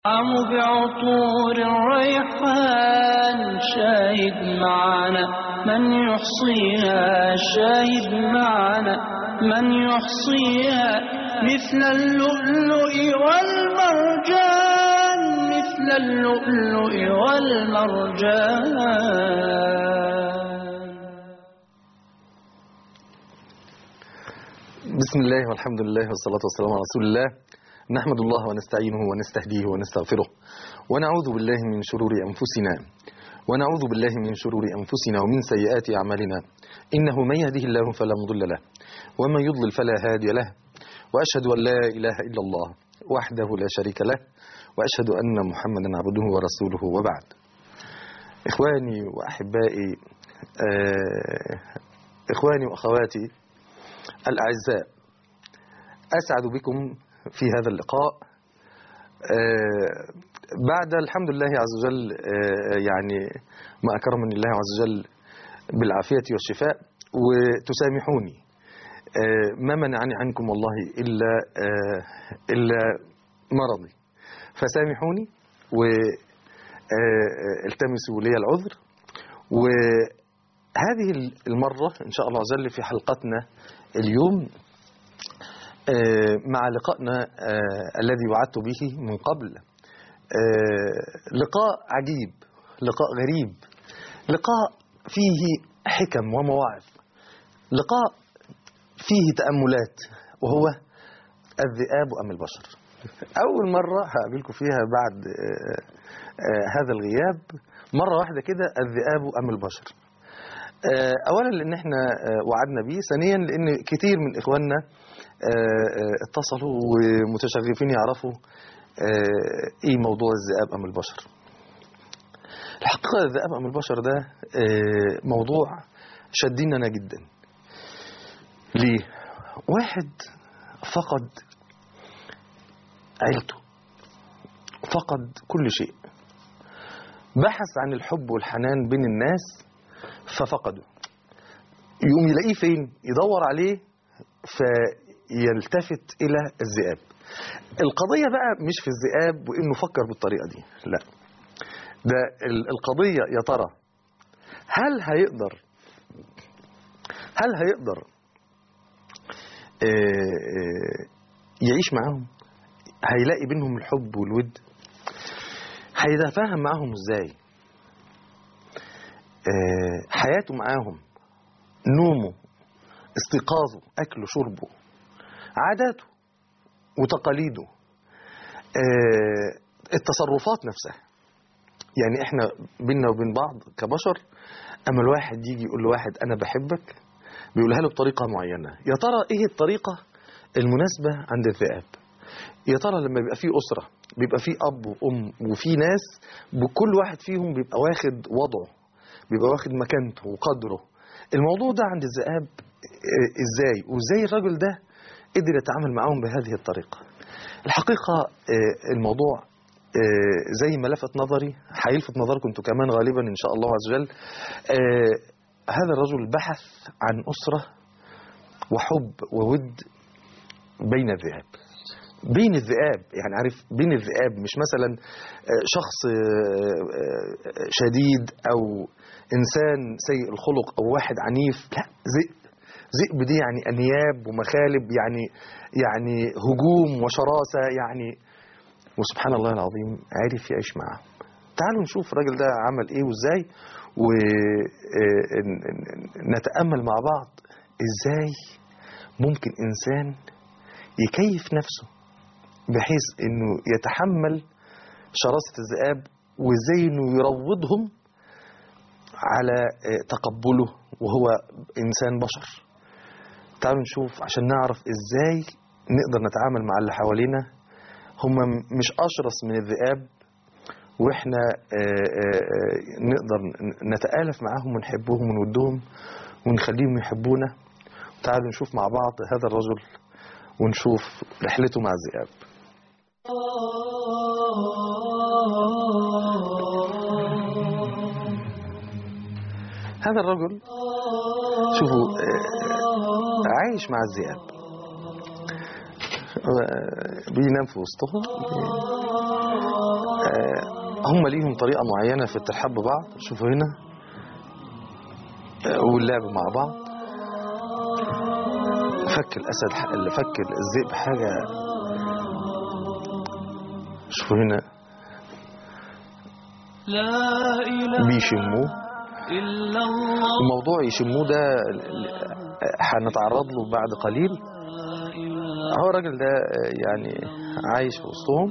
عم بعطور الريحان شاهد معنا من يحصيها شاهد معنا من يحصيها مثل اللؤلؤ والمرجان مثل اللؤلؤ والمرجان بسم الله والحمد لله والصلاة والسلام على رسول الله نحمد الله ونستعينه ونستهديه ونستغفره ونعوذ بالله من شرور أنفسنا ونعوذ بالله من شرور أنفسنا ومن سيئات أعمالنا إنه من يهده الله فلا مضل له ومن يضلل فلا هادي له وأشهد أن لا إله إلا الله وحده لا شريك له وأشهد أن محمدا عبده ورسوله وبعد إخواني وأحبائي آه إخواني وأخواتي الأعزاء أسعد بكم في هذا اللقاء آه بعد الحمد لله عز وجل آه يعني ما أكرمني الله عز وجل بالعافية والشفاء وتسامحوني آه ما منعني عنكم والله إلا إلا مرضي فسامحوني والتمسوا لي العذر وهذه المرة إن شاء الله عز وجل في حلقتنا اليوم مع لقائنا الذي وعدت به من قبل لقاء عجيب لقاء غريب لقاء فيه حكم ومواعظ لقاء فيه تأملات وهو الذئاب أم البشر أول مرة هقابلكم فيها بعد هذا الغياب مرة واحدة كده الذئاب أم البشر اولا لان احنا وعدنا بيه ثانيا لان كتير من اخواننا اتصلوا ومتشغفين يعرفوا ايه موضوع الذئاب ام البشر الحقيقه الذئاب ام البشر ده موضوع شديننا جدا ليه واحد فقد عيلته فقد كل شيء بحث عن الحب والحنان بين الناس ففقده يقوم يلاقيه فين يدور عليه فيلتفت إلى الذئاب القضية بقى مش في الذئاب وإنه فكر بالطريقة دي لا ده القضية يا ترى هل هيقدر هل هيقدر يعيش معاهم هيلاقي بينهم الحب والود هيتفاهم معاهم ازاي حياته معاهم نومه استيقاظه أكله شربه عاداته وتقاليده التصرفات نفسها يعني احنا بينا وبين بعض كبشر اما الواحد يجي يقول لواحد انا بحبك بيقولها له بطريقة معينة يا ترى ايه الطريقة المناسبة عند الذئاب يا ترى لما بيبقى فيه أسرة بيبقى فيه أب وأم وفيه ناس بكل واحد فيهم بيبقى واخد وضعه بيبقى واخد مكانته وقدره الموضوع ده عند الذئاب ازاي وازاي الراجل ده قدر يتعامل معاهم بهذه الطريقة الحقيقة الموضوع زي ما لفت نظري هيلفت نظركم انتوا كمان غالبا ان شاء الله عز وجل هذا الرجل بحث عن أسرة وحب وود بين الذئاب بين الذئاب يعني عارف بين الذئاب مش مثلا شخص شديد او انسان سيء الخلق او واحد عنيف لا ذئب ذئب دي يعني انياب ومخالب يعني يعني هجوم وشراسه يعني وسبحان الله العظيم عرف يعيش معاه تعالوا نشوف الراجل ده عمل ايه وازاي ونتامل مع بعض ازاي ممكن انسان يكيف نفسه بحيث انه يتحمل شراسة الذئاب وازاي انه يروضهم على تقبله وهو انسان بشر تعالوا نشوف عشان نعرف ازاي نقدر نتعامل مع اللي حوالينا هم مش اشرس من الذئاب واحنا نقدر نتآلف معاهم ونحبهم ونودهم ونخليهم يحبونا تعالوا نشوف مع بعض هذا الرجل ونشوف رحلته مع الذئاب هذا الرجل شوفوا عايش مع الذئاب بينام في وسطهم آه، هم ليهم طريقة معينة في الترحاب ببعض شوفوا هنا آه، واللعب مع بعض فك الأسد ح- اللي فك الذئب حاجة شوفوا هنا لا إله بيشموه إلا الله الموضوع يشموه ده ال- ال- هنتعرض له بعد قليل لا إله هو الراجل ده آه، يعني عايش في وسطهم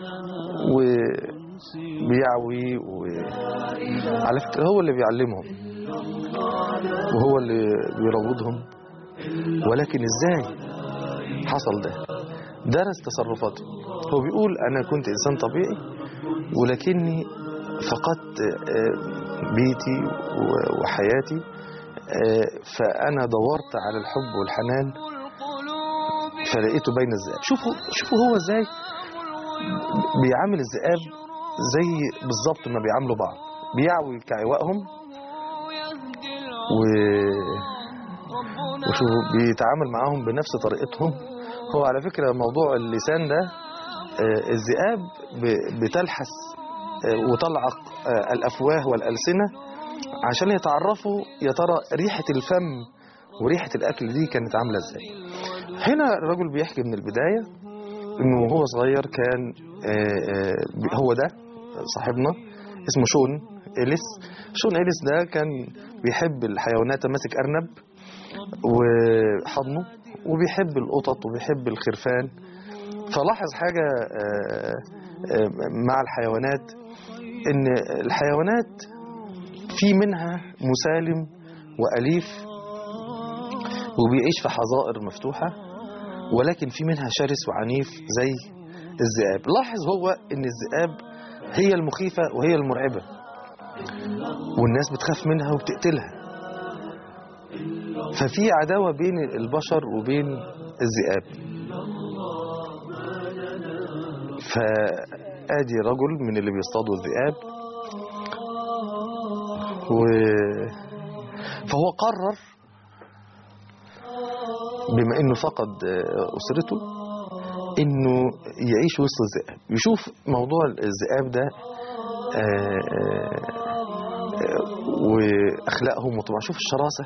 وبيعوي وعلى فكرة هو اللي بيعلمهم وهو اللي بيروضهم ولكن ازاي حصل ده درس تصرفاته هو بيقول انا كنت انسان طبيعي ولكني فقدت آه، بيتي و- وحياتي آه، فانا دورت على الحب والحنان القلوب فلقيته بين الذئاب شوفوا شوفوا هو ازاي بيعامل الذئاب زي بالظبط ما بيعاملوا بعض بيعوي كعوائهم يهدي و... ربنا وشوفوا بيتعامل معاهم بنفس طريقتهم هو على فكرة موضوع اللسان ده آه، الذئاب ب- بتلحس آه، وتلعق آه، الأفواه والألسنة عشان يتعرفوا يا ترى ريحة الفم وريحة الأكل دي كانت عاملة ازاي هنا الرجل بيحكي من البداية انه وهو صغير كان آه، آه، هو ده صاحبنا اسمه شون إليس شون إليس ده كان بيحب الحيوانات ماسك أرنب وحضنه وبيحب القطط وبيحب الخرفان فلاحظ حاجة آه، آه، مع الحيوانات ان الحيوانات في منها مسالم وأليف وبيعيش في حظائر مفتوحة ولكن في منها شرس وعنيف زي الذئاب لاحظ هو ان الذئاب هي المخيفة وهي المرعبة والناس بتخاف منها وبتقتلها ففي عداوة بين البشر وبين الذئاب فادي رجل من اللي بيصطادوا الذئاب و... فهو قرر بما انه فقد آه، اسرته انه يعيش وسط الذئاب يشوف موضوع الذئاب ده آه، آه، آه، واخلاقهم وطبعا شوف الشراسه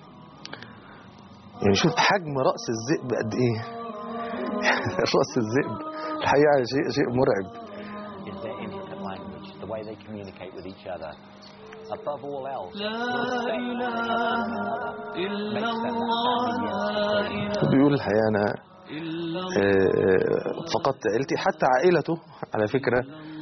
يعني شوف حجم راس الذئب قد ايه راس الذئب الحقيقه شيء شيء مرعب is their intricate language, the way they communicate with each other. Above all else, لا respect إله إلا الله لا إله بيقول الحقيقه انا إلا الله آه، فقدت عيلتي حتى عائلته على فكرة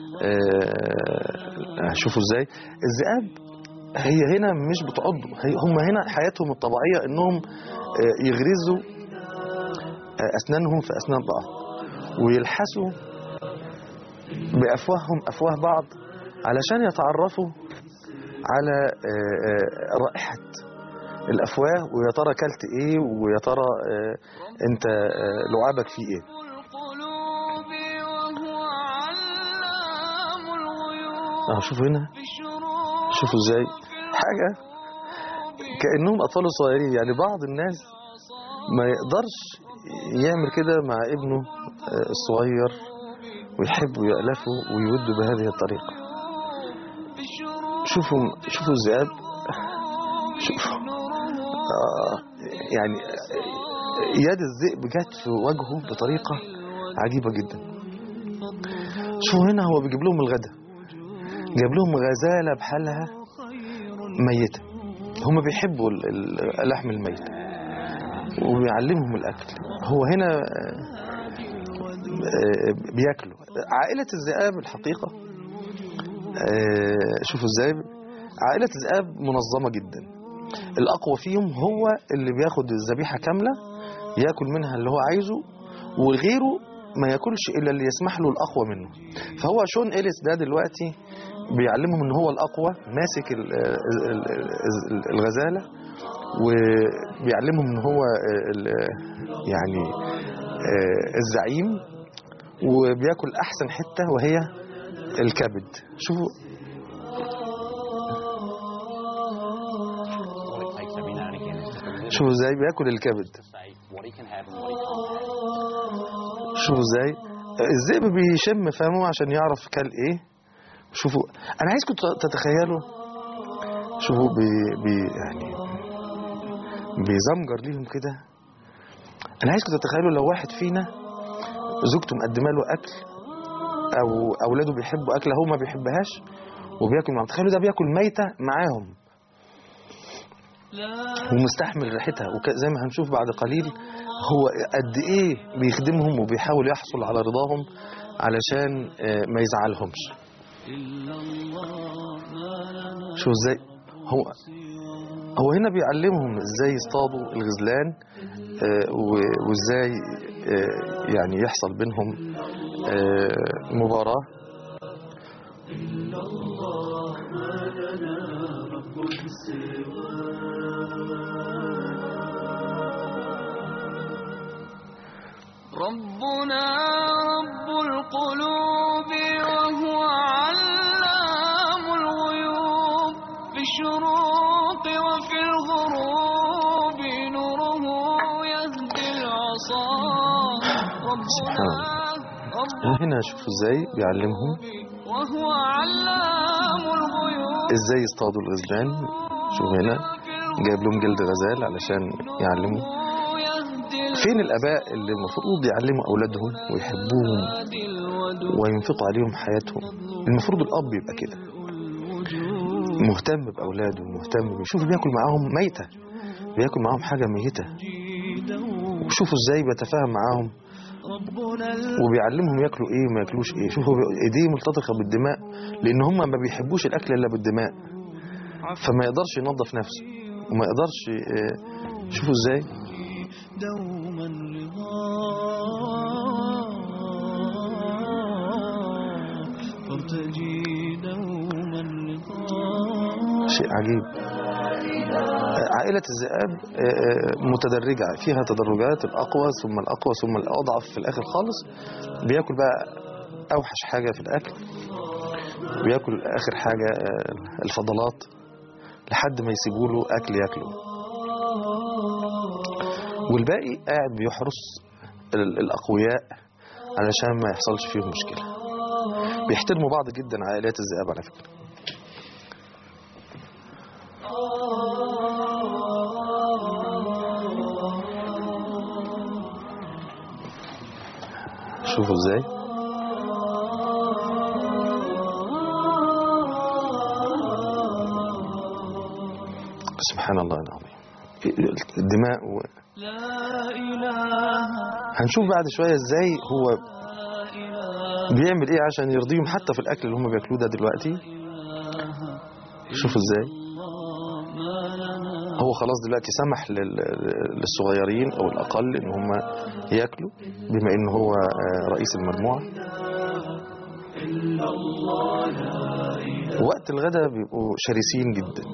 آه، شوفوا ازاي الذئاب هي هنا مش بتعض هي هم هنا حياتهم الطبيعية انهم آه، يغرزوا آه، اسنانهم في اسنان بعض ويلحسوا بافواههم افواه بعض علشان يتعرفوا على آه، آه، رائحة الافواه ويا ترى كلت ايه ويا ترى آه، انت آه، لعابك فيه ايه القلوب وهو علام الغيوب اه شوفوا هنا بشروق شوفوا ازاي حاجة كأنهم أطفال صغيرين يعني بعض الناس ما يقدرش يعمل كده مع ابنه آه، الصغير ويحب ويألفه ويوده بهذه الطريقة بشروق شوفوا شوفوا الذئاب شوفوا آه يعني يد الذئب جت في وجهه بطريقة عجيبة جدا شوفوا هنا هو بيجيب لهم الغداء جاب لهم غزالة بحالها ميتة هم بيحبوا ال- ال- اللحم الميت وبيعلمهم الأكل هو هنا آه، آه، بياكلوا عائلة الذئاب الحقيقة آه، شوفوا ازاي عائلة الذئاب منظمة جدا الأقوى فيهم هو اللي بياخد الذبيحة كاملة ياكل منها اللي هو عايزه وغيره ما ياكلش إلا اللي يسمح له الأقوى منه فهو شون إليس ده دلوقتي بيعلمهم ان هو الأقوى ماسك ال- ال- ال- الغزالة وبيعلمهم ان هو ال- يعني آه، الزعيم وبياكل أحسن حتة وهي الكبد شوفوا all it takes every now and again is just a little شوفوا ازاي بياكل الكبد to say what he can have and what he can't have. شوفوا ازاي الذئب بيشم فمه عشان يعرف كل ايه شوفوا انا عايزكم تتخيلوا شوفوا بي بي يعني بيزمجر ليهم كده انا عايزكم تتخيلوا لو واحد فينا زوجته مقدمه له اكل او اولاده بيحبوا اكله هو ما بيحبهاش وبياكل معاهم تخيلوا ده بياكل ميته معاهم ومستحمل ريحتها وزي ما هنشوف بعد قليل هو قد ايه بيخدمهم وبيحاول يحصل على رضاهم علشان آه، ما يزعلهمش شو ازاي هو هو هنا بيعلمهم ازاي يصطادوا الغزلان آه، و- وازاي آه، يعني يحصل بينهم آه، مباراة ربنا رب القلوب وهو علام الغيوب في الشروق وفي الغروب نوره يهدي العصا ربنا رب هنا شوفوا ازاي بيعلمهم وهو علام الغيوب ازاي يصطادوا الغزلان شوفوا هنا جايب لهم جلد غزال علشان يعلموا يهدي فين الاباء اللي المفروض يعلموا اولادهم ويحبوهم الهادي الودود وينفقوا عليهم حياتهم المفروض الاب يبقى كده مهتم باولاده مهتم بيشوفوا بياكل معاهم ميته بياكل معاهم حاجه ميته وشوفوا ازاي بيتفاهم معاهم وبيعلمهم ياكلوا ايه وما ياكلوش ايه شوفوا بي- ايديه ملتطخه بالدماء لان هم ما بيحبوش الاكل الا بالدماء فما يقدرش ينظف نفسه وما يقدرش آه، شوفوا ازاي دوما لقاء فارتجي دوما لقاء شيء عجيب آه، عائلة الذئاب آه، آه، متدرجة فيها تدرجات الأقوى ثم الأقوى ثم الأضعف في الآخر خالص بياكل بقى أوحش حاجة في الأكل بياكل آخر حاجة آه، الفضلات لحد ما يسيبوا له أكل ياكله والباقي قاعد بيحرس ال- الأقوياء علشان ما يحصلش فيهم مشكلة بيحترموا بعض جدا عائلات الذئاب على فكرة شوفوا ازاي سبحان الله العظيم الدماء و... لا إله هنشوف بعد شوية ازاي هو لا إله بيعمل ايه عشان يرضيهم حتى في الاكل اللي هم بياكلوه ده دلوقتي شوفوا ازاي ما لنا هو خلاص دلوقتي سمح لل- للصغيرين او الاقل ان هم ياكلوا بما ان هو آه، رئيس المجموعه وقت الغداء بيبقوا شرسين جدا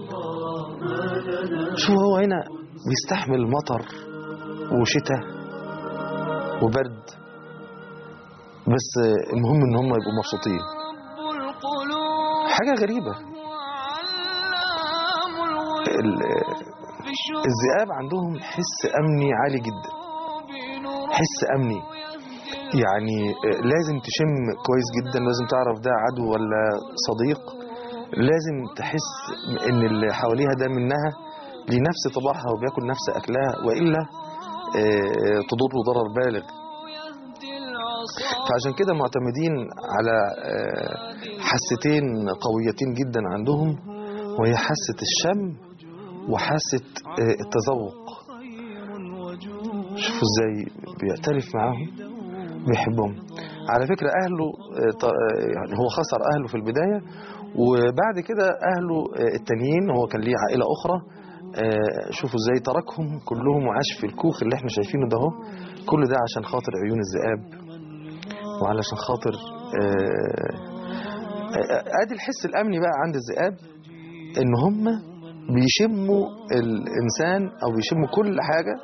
شو هو هنا بيستحمل مطر وشتاء وبرد بس آه، المهم ان هم يبقوا مبسوطين رب القلوب حاجه غريبه وعلام الغيوب ال- في الشروق الذئاب عندهم حس امني عالي جدا نوره حس امني يعني آه، لازم تشم كويس جدا لازم تعرف ده عدو ولا صديق لازم تحس ان اللي حواليها ده منها لنفس طباعها وبياكل نفس اكلها والا آه، تضره ضرر بالغ يهدي العصا فعشان كده معتمدين على آه، حستين قويتين جدا عندهم وهي حاسة الشم وحاسة آه، التذوق خير وجود شوفوا ازاي بيعترف معاهم بيحبهم على فكرة أهله آه، ط- آه، يعني هو خسر أهله في البداية وبعد كده أهله آه، التانيين هو كان ليه عائلة أخرى آه، شوفوا ازاي تركهم كلهم وعاش في الكوخ اللي احنا شايفينه ده اهو كل ده عشان خاطر عيون الذئاب وعلشان خاطر آه، آه، ادي الحس الامني بقى عند الذئاب ان هم بيشموا الانسان او بيشموا كل حاجه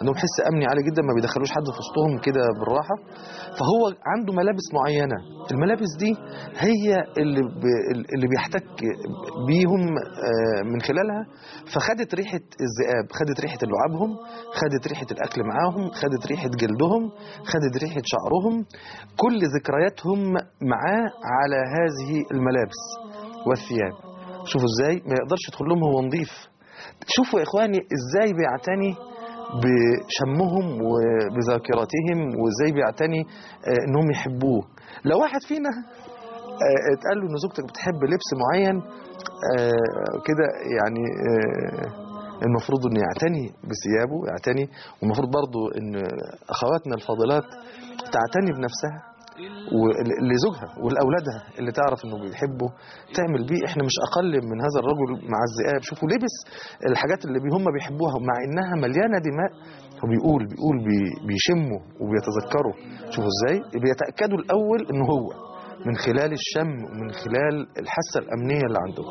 عندهم حس امني عالي جدا ما بيدخلوش حد في وسطهم كده بالراحه فهو عنده ملابس معينه الملابس دي هي اللي ب... اللي بيحتك بيهم آه، من خلالها فخدت ريحه الذئاب خدت ريحه لعابهم خدت ريحه الاكل معاهم خدت ريحه جلدهم خدت ريحه شعرهم كل ذكرياتهم معاه على هذه الملابس والثياب شوفوا ازاي ما يقدرش يدخل لهم هو نظيف شوفوا يا اخواني ازاي بيعتني بشمهم وبذاكرتهم وازاي بيعتني آه، انهم يحبوه لو واحد فينا آه، اتقال له ان زوجتك بتحب لبس معين آه، كده يعني آه، المفروض انه يعتني بثيابه يعتني والمفروض برضو ان اخواتنا الفاضلات تعتني بنفسها ولزوجها ولاولادها اللي تعرف انه بيحبه تعمل بيه احنا مش اقل من هذا الرجل مع الذئاب شوفوا لبس الحاجات اللي بي- هم بيحبوها مع انها مليانه دماء هو بيقول بيقول بي- بيشموا وبيتذكروا شوفوا ازاي بيتاكدوا الاول ان هو من خلال الشم ومن خلال الحاسه الامنيه اللي عندهم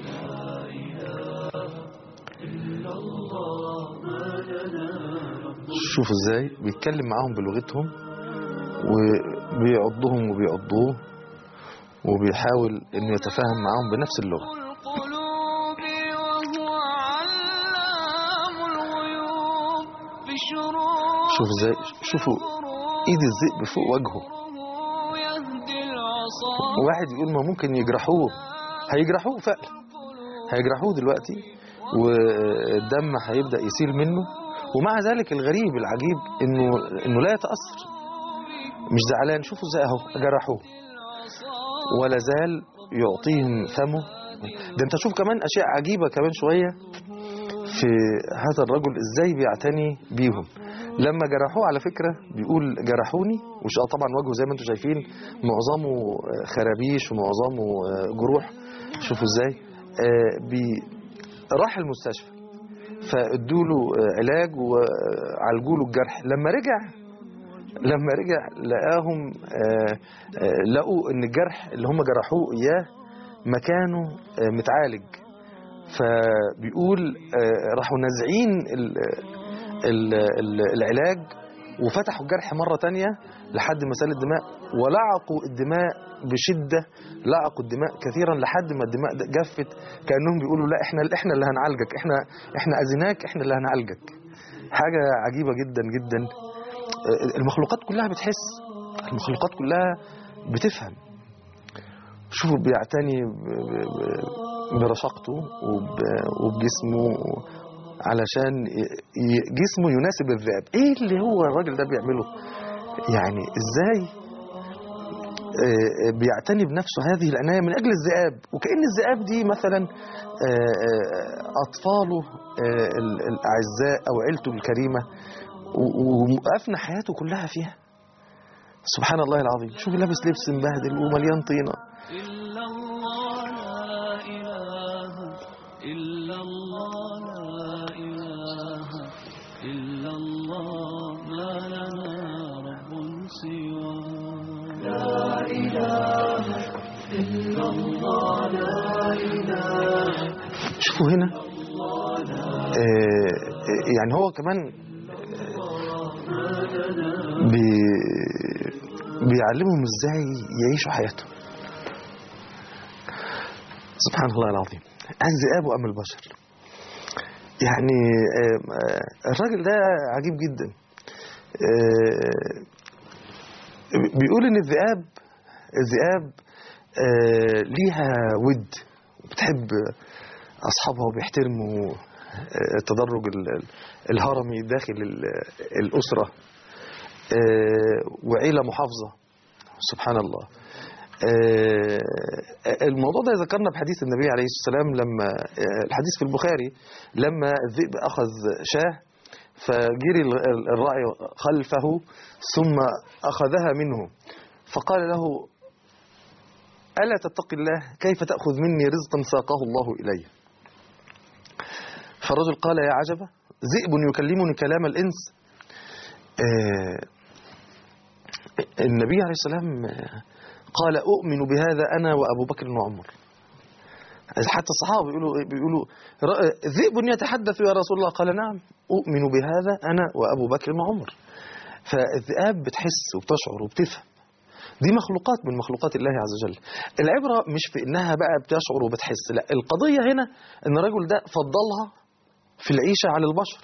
شوفوا ازاي بيتكلم معاهم بلغتهم وبيعضهم وبيعضوه وبيحاول انه يتفاهم معاهم بنفس اللغه القلوب وهو علام الغيوب في الشروق شوفوا ازاي شوفوا ايد الذئب فوق وجهه يهدي العصا واحد يقول ما ممكن يجرحوه هيجرحوه فعلا هيجرحوه دلوقتي والدم هيبدا يسيل منه ومع ذلك الغريب العجيب انه انه لا يتاثر مش زعلان شوفوا ازاي اهو جرحوه ولا زال يعطيهم فمه ده انت شوف كمان اشياء عجيبه كمان شويه في هذا الرجل ازاي بيعتني بيهم لما جرحوه على فكره بيقول جرحوني وش آه طبعا وجهه زي ما انتم شايفين معظمه آه، خرابيش ومعظمه آه، جروح شوفوا ازاي آه، بي راح المستشفى فادوا له علاج وعالجوا له الجرح لما رجع لما رجع لقاهم آه، آه، لقوا ان الجرح اللي هم جرحوه اياه مكانه آه، متعالج فبيقول آه، راحوا نازعين ال- ال- ال- العلاج وفتحوا الجرح مرة تانية لحد ما سال الدماء ولعقوا الدماء بشدة لعقوا الدماء كثيرا لحد ما الدماء ده جفت كأنهم بيقولوا لا احنا احنا اللي هنعالجك احنا احنا اذيناك احنا اللي هنعالجك حاجة عجيبة جدا جدا آه، المخلوقات كلها بتحس المخلوقات كلها بتفهم شوفوا بيعتني ب- ب- ب- برشاقته وب- وبجسمه علشان ي- ي- جسمه يناسب الذئاب ايه اللي هو الراجل ده بيعمله يعني ازاي آه، بيعتني بنفسه هذه العناية من أجل الذئاب وكأن الذئاب دي مثلا آه، آه، أطفاله آه، ال- الأعزاء أو عيلته الكريمة و- وأفنى حياته كلها فيها سبحان الله العظيم شوف لابس لبس مبهدل ومليان طينة إلا الله لا إله إلا الله لا إله إلا الله ما لنا رب سواه شوفوا هنا آه، آه، يعني هو كمان بي بيعلمهم ازاي يعيشوا حياتهم سبحان الله العظيم الذئاب وام البشر يعني آه، آه، الراجل ده عجيب جدا آه، بيقول ان الذئاب الذئاب آه، ليها ود بتحب اصحابها وبيحترموا آه، التدرج ال- ال- الهرمي داخل ال- الاسره آه، وعيله محافظه سبحان الله آه، الموضوع ده ذكرنا بحديث النبي عليه الصلاه والسلام لما آه، الحديث في البخاري لما الذئب اخذ شاه فجري ال- ال- الراعي خلفه ثم اخذها منه فقال له ألا تتقي الله كيف تأخذ مني رزقا ساقه الله إلي فالرجل قال يا عجبة ذئب يكلمني كلام الإنس آه، النبي عليه السلام آه، قال أؤمن بهذا أنا وأبو بكر وعمر حتى الصحابة بيقولوا بيقولوا ر- ذئب يتحدث يا رسول الله قال نعم أؤمن بهذا أنا وأبو بكر وعمر فالذئاب بتحس وبتشعر وبتفهم دي مخلوقات من مخلوقات الله عز وجل العبرة مش في إنها بقى بتشعر وبتحس لا القضية هنا إن الرجل ده فضلها في العيشة على البشر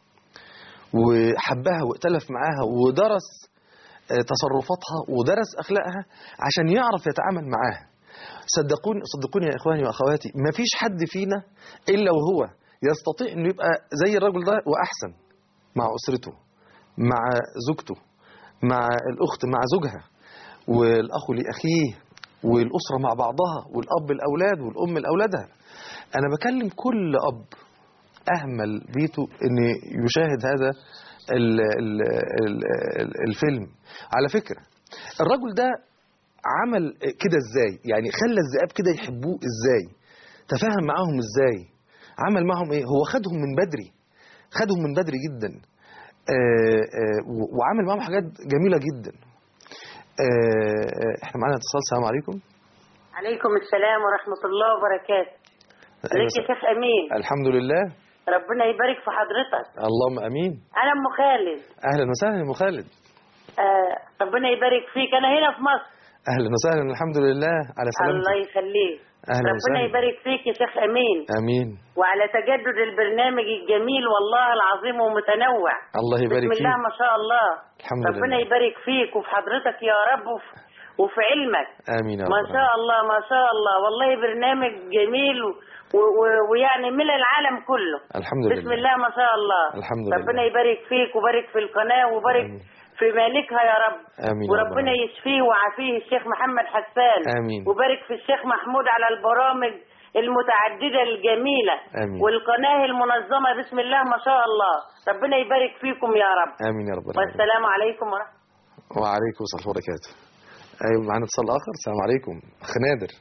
وحبها وائتلف معاها ودرس آه، تصرفاتها ودرس أخلاقها عشان يعرف يتعامل معاها صدقوني صدقوني يا إخواني وأخواتي ما فيش حد فينا إلا وهو يستطيع أنه يبقى زي الرجل ده وأحسن مع أسرته مع زوجته مع الأخت مع زوجها والأخ لأخيه والأسرة مع بعضها والأب الأولاد والأم لأولادها أنا بكلم كل أب أهمل بيته أن يشاهد هذا ال ال ال ال الفيلم على فكرة الرجل ده عمل كده ازاي يعني خلى الذئاب كده يحبوه ازاي تفاهم معاهم ازاي عمل معهم ايه هو خدهم من بدري خدهم من بدري جدا آه، آه، و- وعمل معاهم حاجات جميلة جدا آه، آه، احنا معانا اتصال السلام عليكم عليكم السلام ورحمة الله وبركاته أيوة ازيك يا شيخ أمين الحمد لله ربنا يبارك في حضرتك اللهم امين أنا أم خالد اهلا وسهلا يا ام خالد آه ربنا يبارك فيك أنا هنا في مصر اهلا وسهلا الحمد لله على الله سلامتك يخليك اهلا ربنا وسهلا يبارك فيك يا شيخ أمين امين وعلى تجدد البرنامج الجميل والله العظيم ومتنوع الله يبارك بسم الله فيك ما شاء الله الحمد ربنا لله يبارك فيك وفي حضرتك يا رب وفي, وفي علمك امين يا رب ما شاء الله ما شاء الله والله برنامج جميل و... و... و- ويعني ملء العالم كله الحمد لله بسم الله ما شاء الله الحمد لله. ربنا يبارك فيك وبارك في القناة وبارك آمين. في مالكها يا رب آمين يا رب وربنا العالمين. يشفيه ويعافيه الشيخ محمد حسان آمين. وبارك في الشيخ محمود على البرامج المتعددة الجميلة آمين. والقناة المنظمة بسم الله ما شاء الله ربنا يبارك فيكم يا رب امين يا رب العالمين والسلام عليكم ورحمة وعليكم السلام ورحمه الله وبركاته ايوه معانا اتصال اخر السلام عليكم اخ نادر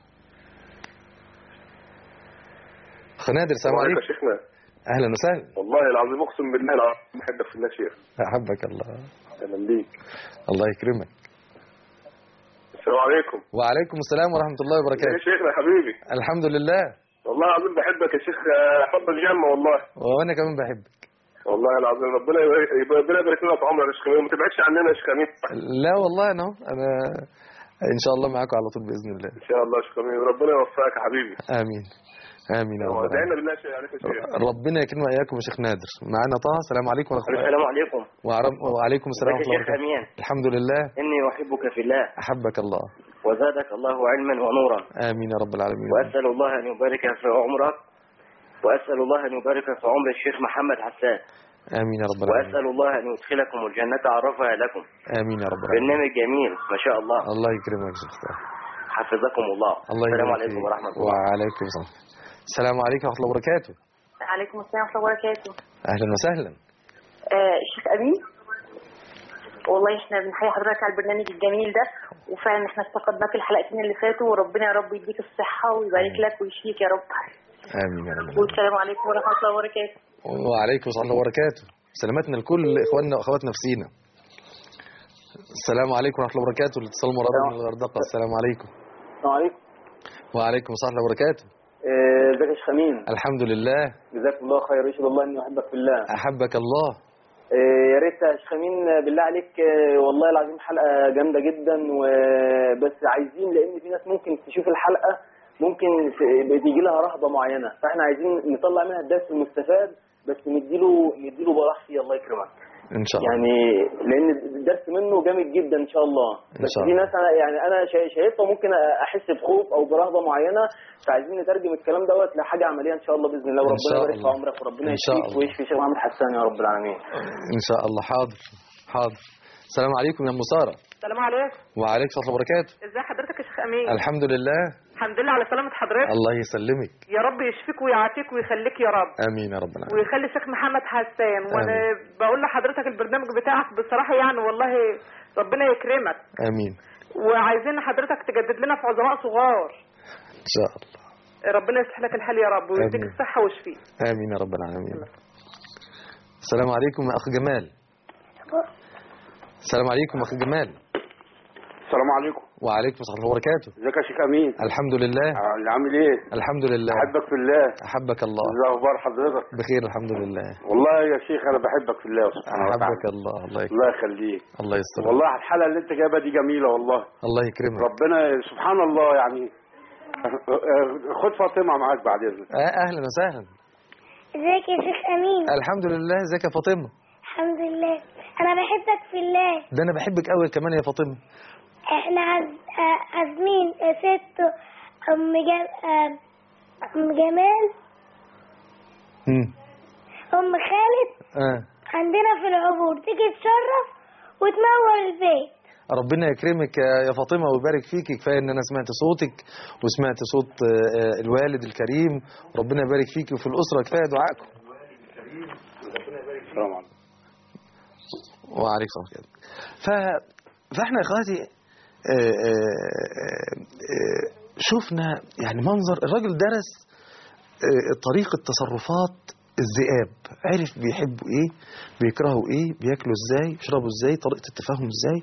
اخ نادر السلام وعليكم عليكم يا شيخنا اهلا وسهلا والله العظيم اقسم بالله العظيم بحبك في الله شيخ احبك الله اهلا بيك الله يكرمك السلام عليكم وعليكم السلام ورحمه الله يا وبركاته شيخنا حبيبي الحمد لله والله العظيم بحبك يا شيخ آه، حب الجنة والله وانا كمان بحبك والله العظيم ربنا يبارك ربنا يبارك لنا في عمرك يا شيخ أمين. ما تبعدش عننا يا شيخ امين لا والله انا أهو. انا ان شاء الله معاكم على طول باذن الله ان شاء الله يا شيخ امين ربنا يوفقك يا حبيبي امين امين يا رب ودعينا العالمين. بالله شيء عليك يا شيخ ربنا يكرمنا واياكم يا شيخ نادر معانا طه السلام عليكم ورحمه الله السلام عليكم وعرب- وعليكم السلام ازيك ورحمه يا الله شيخ وبركاته امين الحمد لله اني احبك في الله احبك الله وزادك الله علما ونورا امين يا رب العالمين واسال الله ان يبارك في عمرك واسال الله ان يبارك في عمر الشيخ محمد حسان امين يا رب العالمين واسال الله ان يدخلكم الجنه عرفها لكم امين يا رب العالمين برنامج جميل ما شاء الله الله يكرمك يا شيخ طه. حفظكم الله الله السلام يبارك عليكم فيك. ورحمه الله وعليكم السلام السلام عليكم ورحمه الله وبركاته عليكم السلام ورحمة الله وبركاته اهلا وسهلا آه شيخ أمين والله احنا بنحيي حضرتك على البرنامج الجميل ده وفعلا احنا استفدناك الحلقتين اللي فاتوا وربنا يا رب يديك الصحة ويبارك لك ويشفيك يا رب امين يا رب العالمين. والسلام عليكم ورحمة الله وبركاته وعليكم السلام ورحمه الله وبركاته سلامتنا لكل اخواننا واخواتنا في سينا السلام عليكم ورحمه الله وبركاته الاتصال مراد من الغردقه السلام عليكم السلام عليكم وعليكم السلام ورحمه الله وبركاته آه، ازيك يا شيخ امين الحمد لله جزاك الله خير يشهد الله اني احبك في الله احبك الله آه، يا ريت يا شيخ امين آه، بالله عليك آه، والله العظيم حلقه جامده جدا وبس عايزين لان في ناس ممكن تشوف الحلقه ممكن ت- بتيجي لها رهبه معينه فاحنا عايزين نطلع منها الدرس المستفاد بس نديله نديله براح فيه الله يكرمك ان شاء الله يعني لان الدرس منه جامد جدا ان شاء الله إن بس شاء في الله. ناس انا يعني انا شا- شايفها ممكن احس بخوف او برهبه معينه فعايزين نترجم الكلام دوت لحاجه عمليه ان شاء الله باذن الله إن وربنا شاء يبارك في الله. عمرك وربنا إن شاء يشفيك الله. ويشفي شيخ محمد حسان يا رب العالمين ان شاء الله حاضر حاضر السلام عليكم يا ام ساره السلام عليكم وعليكم السلام ورحمه الله وبركاته ازي حضرتك يا شيخ امين الحمد لله الحمد لله على سلامة حضرتك الله يسلمك يا رب يشفيك ويعافيك ويخليك يا رب امين يا رب العالمين ويخلي الشيخ محمد حسان وانا بقول لحضرتك البرنامج بتاعك بصراحة يعني والله ربنا يكرمك امين وعايزين حضرتك تجدد لنا في عظماء صغار ان شاء الله ربنا يصلح لك الحال يا رب ويديك آمين. الصحة ويشفيك امين يا رب العالمين السلام عليكم يا اخ جمال السلام عليكم يا اخ جمال السلام عليكم وعليكم السلام ورحمه الله وبركاته ازيك يا شيخ امين الحمد لله اللي عامل ايه الحمد لله احبك في الله احبك الله ازي اخبار حضرتك بخير الحمد لله والله يا شيخ انا بحبك في الله سبحانه احبك وتعالى الله الله يكرمك الله يخليك الله يستر والله الحلقه اللي انت جايبها دي جميله والله الله يكرمك ربنا سبحان الله يعني خد فاطمه معاك بعد اذنك آه، اهلا وسهلا ازيك يا شيخ امين الحمد لله ازيك يا فاطمه الحمد لله انا بحبك في الله ده انا بحبك قوي كمان يا فاطمه احنا عز... آه، عازمين ست ام جم... آه، ام جمال امم ام خالد اه عندنا في العبور تيجي تشرف وتنور البيت ربنا يكرمك يا- يا فاطمه ويبارك فيك كفايه ان انا سمعت صوتك وسمعت صوت آه، آه، الوالد الكريم ربنا يبارك فيك وفي الاسره كفايه دعائكم السلام عليكم وعليكم السلام ف... فاحنا يا اخواتي آه، آه، آه، شفنا يعني منظر الراجل درس آه، طريقة تصرفات الذئاب عرف بيحبوا ايه بيكرهوا ايه بياكلوا ازاي يشربوا ازاي طريقة التفاهم ازاي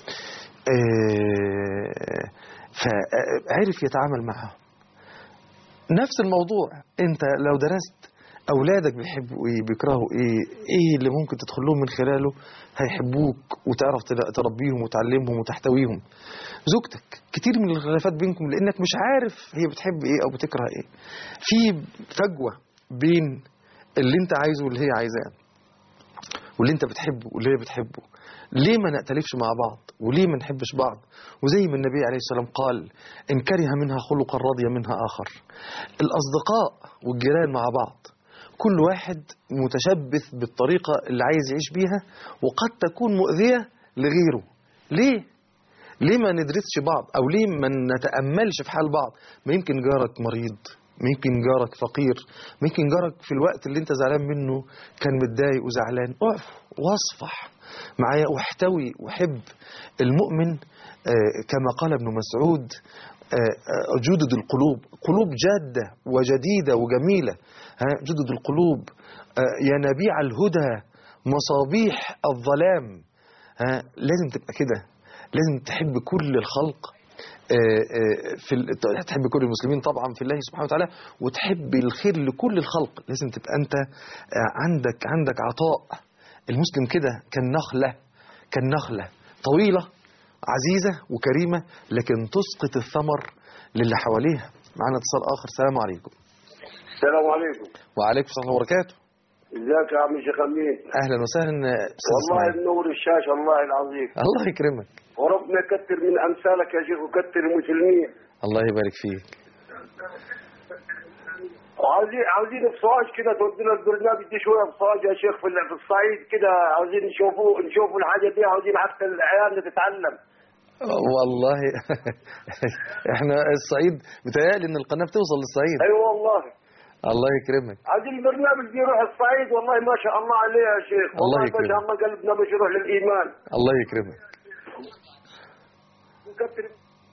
آه، فعرف يتعامل معها نفس الموضوع انت لو درست اولادك بيحبوا ايه بيكرهوا ايه ايه اللي ممكن تدخل لهم من خلاله هيحبوك وتعرف تل- تربيهم وتعلمهم وتحتويهم زوجتك كتير من الخلافات بينكم لانك مش عارف هي بتحب ايه او بتكره ايه في فجوه بين اللي انت عايزه واللي هي عايزاه واللي انت بتحبه واللي هي بتحبه ليه ما نأتلفش مع بعض وليه ما نحبش بعض وزي ما النبي عليه السلام قال إن كره منها خلقا رضي منها آخر الأصدقاء والجيران مع بعض كل واحد متشبث بالطريقة اللي عايز يعيش بيها وقد تكون مؤذية لغيره ليه؟ ليه ما ندرسش بعض أو ليه ما نتأملش في حال بعض ما يمكن جارك مريض ما يمكن جارك فقير ما يمكن جارك في الوقت اللي انت زعلان منه كان متضايق وزعلان اقف واصفح معايا واحتوي وحب المؤمن آه، كما قال ابن مسعود آه، آه، جدد القلوب قلوب جادة وجديدة وجميلة ها، جدد القلوب آه، ينابيع الهدى مصابيح الظلام ها، لازم تبقى كده لازم تحب كل الخلق آه، آه، في ال- تحب كل المسلمين طبعا في الله سبحانه وتعالى وتحب الخير لكل الخلق لازم تبقى انت آه، عندك عندك عطاء المسلم كده كالنخلة كالنخلة طويلة عزيزة وكريمة لكن تسقط الثمر للي حواليها معنا اتصال آخر السلام عليكم السلام عليكم وعليكم السلام وبركاته ازيك يا عم شيخ امين أهلا وسهلا أستاذ والله إسماعيل بنور الشاشه والله العظيم الله يكرمك وربنا يكتر من امثالك يا شيخ وكتر المسلمين الله يبارك فيك وعاوزين عاوزين بصاج كده تودينا البرنامج دي شويه بصاج يا شيخ في ال- في الصعيد كده عاوزين نشوفوا نشوفوا الحاجه دي عاوزين حتى العيال تتعلم والله احنا الصعيد بتهيألي ان القناة بتوصل للصعيد ايوه والله الله يكرمك عاوزين البرنامج دي يروح الصعيد والله ما شاء الله عليه يا شيخ الله والله ما يكرمك. شاء الله قلبنا مشروح للايمان الله يكرمك نكتر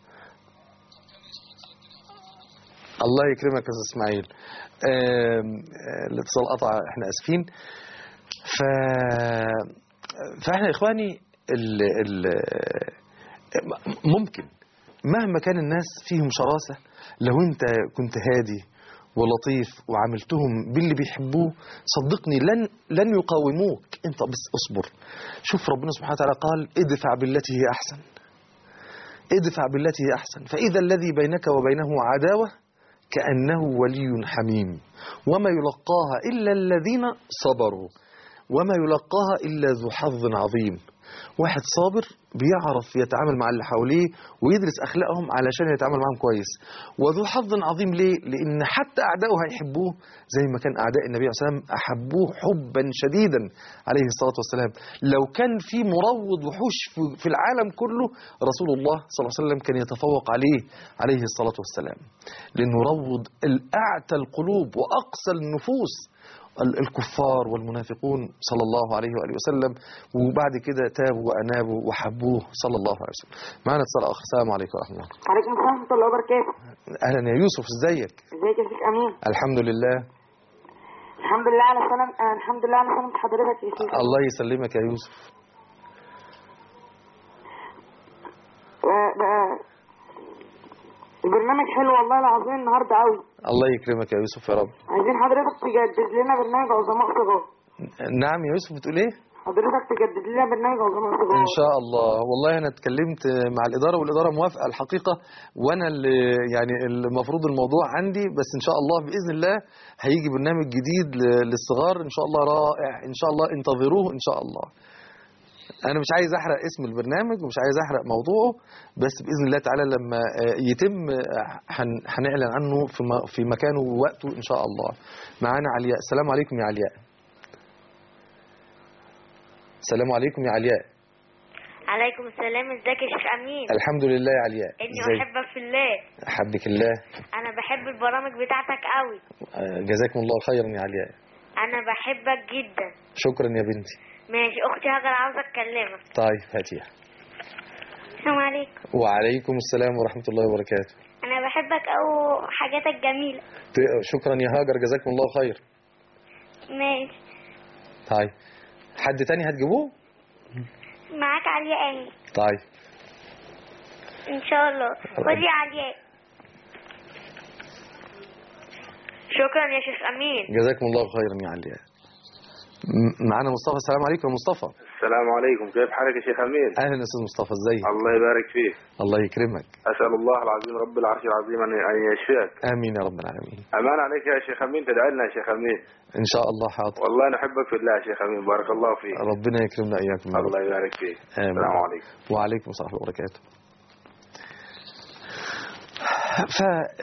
الله يكرمك يا استاذ اسماعيل آم، آه، الاتصال قطع احنا اسفين ف فاحنا يا اخواني ال... ال... ممكن مهما كان الناس فيهم شراسة لو انت كنت هادي ولطيف وعاملتهم باللي بيحبوه صدقني لن لن يقاوموك انت بس اصبر شوف ربنا سبحانه وتعالى قال ادفع بالتي هي احسن ادفع بالتي هي احسن فاذا الذي بينك وبينه عداوه كأنه ولي حميم وما يلقاها إلا الذين صبروا وما يلقاها إلا ذو حظ عظيم واحد صابر بيعرف يتعامل مع اللي حواليه ويدرس أخلاقهم علشان يتعامل معهم كويس وذو حظ عظيم ليه؟ لأن حتى أعدائه هيحبوه زي ما كان أعداء النبي عليه الصلاة والسلام أحبوه حبا شديدا عليه الصلاة والسلام لو كان في مروض وحوش في- في العالم كله رسول الله صلى الله عليه وسلم كان يتفوق عليه عليه الصلاة والسلام لأنه روض الأعتى القلوب وأقسى النفوس ال- الكفار والمنافقون صلى الله عليه وآله وسلم وبعد كده تابوا وأنابوا وحبوه صلى الله عليه وسلم معنا اتصال آخر السلام عليكم ورحمة الله عليكم السلام ورحمة الله وبركاته أهلا يا يوسف ازيك ازيك يا شيخ أمين الحمد لله الحمد لله على سلام آه، الحمد لله على سلامة حضرتك يا شيخ الله يسلمك يا يوسف آه، آه، البرنامج حلو والله العظيم النهارده قوي الله يكرمك يا يوسف يا رب عايزين حضرتك تجدد لنا برنامج عظماء صغار نعم يا يوسف بتقول ايه حضرتك تجدد لنا برنامج عظماء صغار ان شاء الله والله انا اتكلمت مع الاداره والاداره موافقه الحقيقه وانا اللي يعني المفروض الموضوع عندي بس ان شاء الله باذن الله هيجي برنامج جديد ل- للصغار ان شاء الله رائع ان شاء الله انتظروه ان شاء الله انا مش عايز احرق اسم البرنامج ومش عايز احرق موضوعه بس باذن الله تعالى لما آه، يتم آه، هن- هنعلن عنه في م- في مكانه ووقته ان شاء الله معانا علياء السلام عليكم يا علياء السلام عليكم يا علياء عليكم السلام ازيك يا شيخ امين الحمد لله يا علياء اني ازيك احبك في الله احبك الله انا بحب البرامج بتاعتك قوي آه، جزاكم الله خيرا يا علياء انا بحبك جدا شكرا يا بنتي ماشي اختي هاجر عاوزه اتكلمك طيب هاتيها السلام عليكم وعليكم السلام ورحمة الله وبركاته انا بحبك او حاجاتك جميله ت- شكرا يا هاجر جزاكم الله خير ماشي طيب حد تاني هتجيبوه معاك علياء امين طيب ان شاء الله خدي يا علياء شكرا يا شيخ امين جزاكم الله خيرا يا علياء م- معانا مصطفى السلام عليكم يا مصطفى السلام عليكم كيف حالك يا شيخ امين اهلا يا استاذ مصطفى ازيك الله يبارك فيك الله يكرمك اسال الله العظيم رب العرش العظيم ان أن يشفيك امين يا رب العالمين امان عليك يا شيخ امين تدعي لنا يا شيخ امين ان شاء الله حاضر والله نحبك في الله يا شيخ امين بارك الله فيك ربنا يكرمنا اياكم يا رب الله يبارك فيك آمين. السلام عليكم وعليكم السلام ورحمة الله وبركاته ف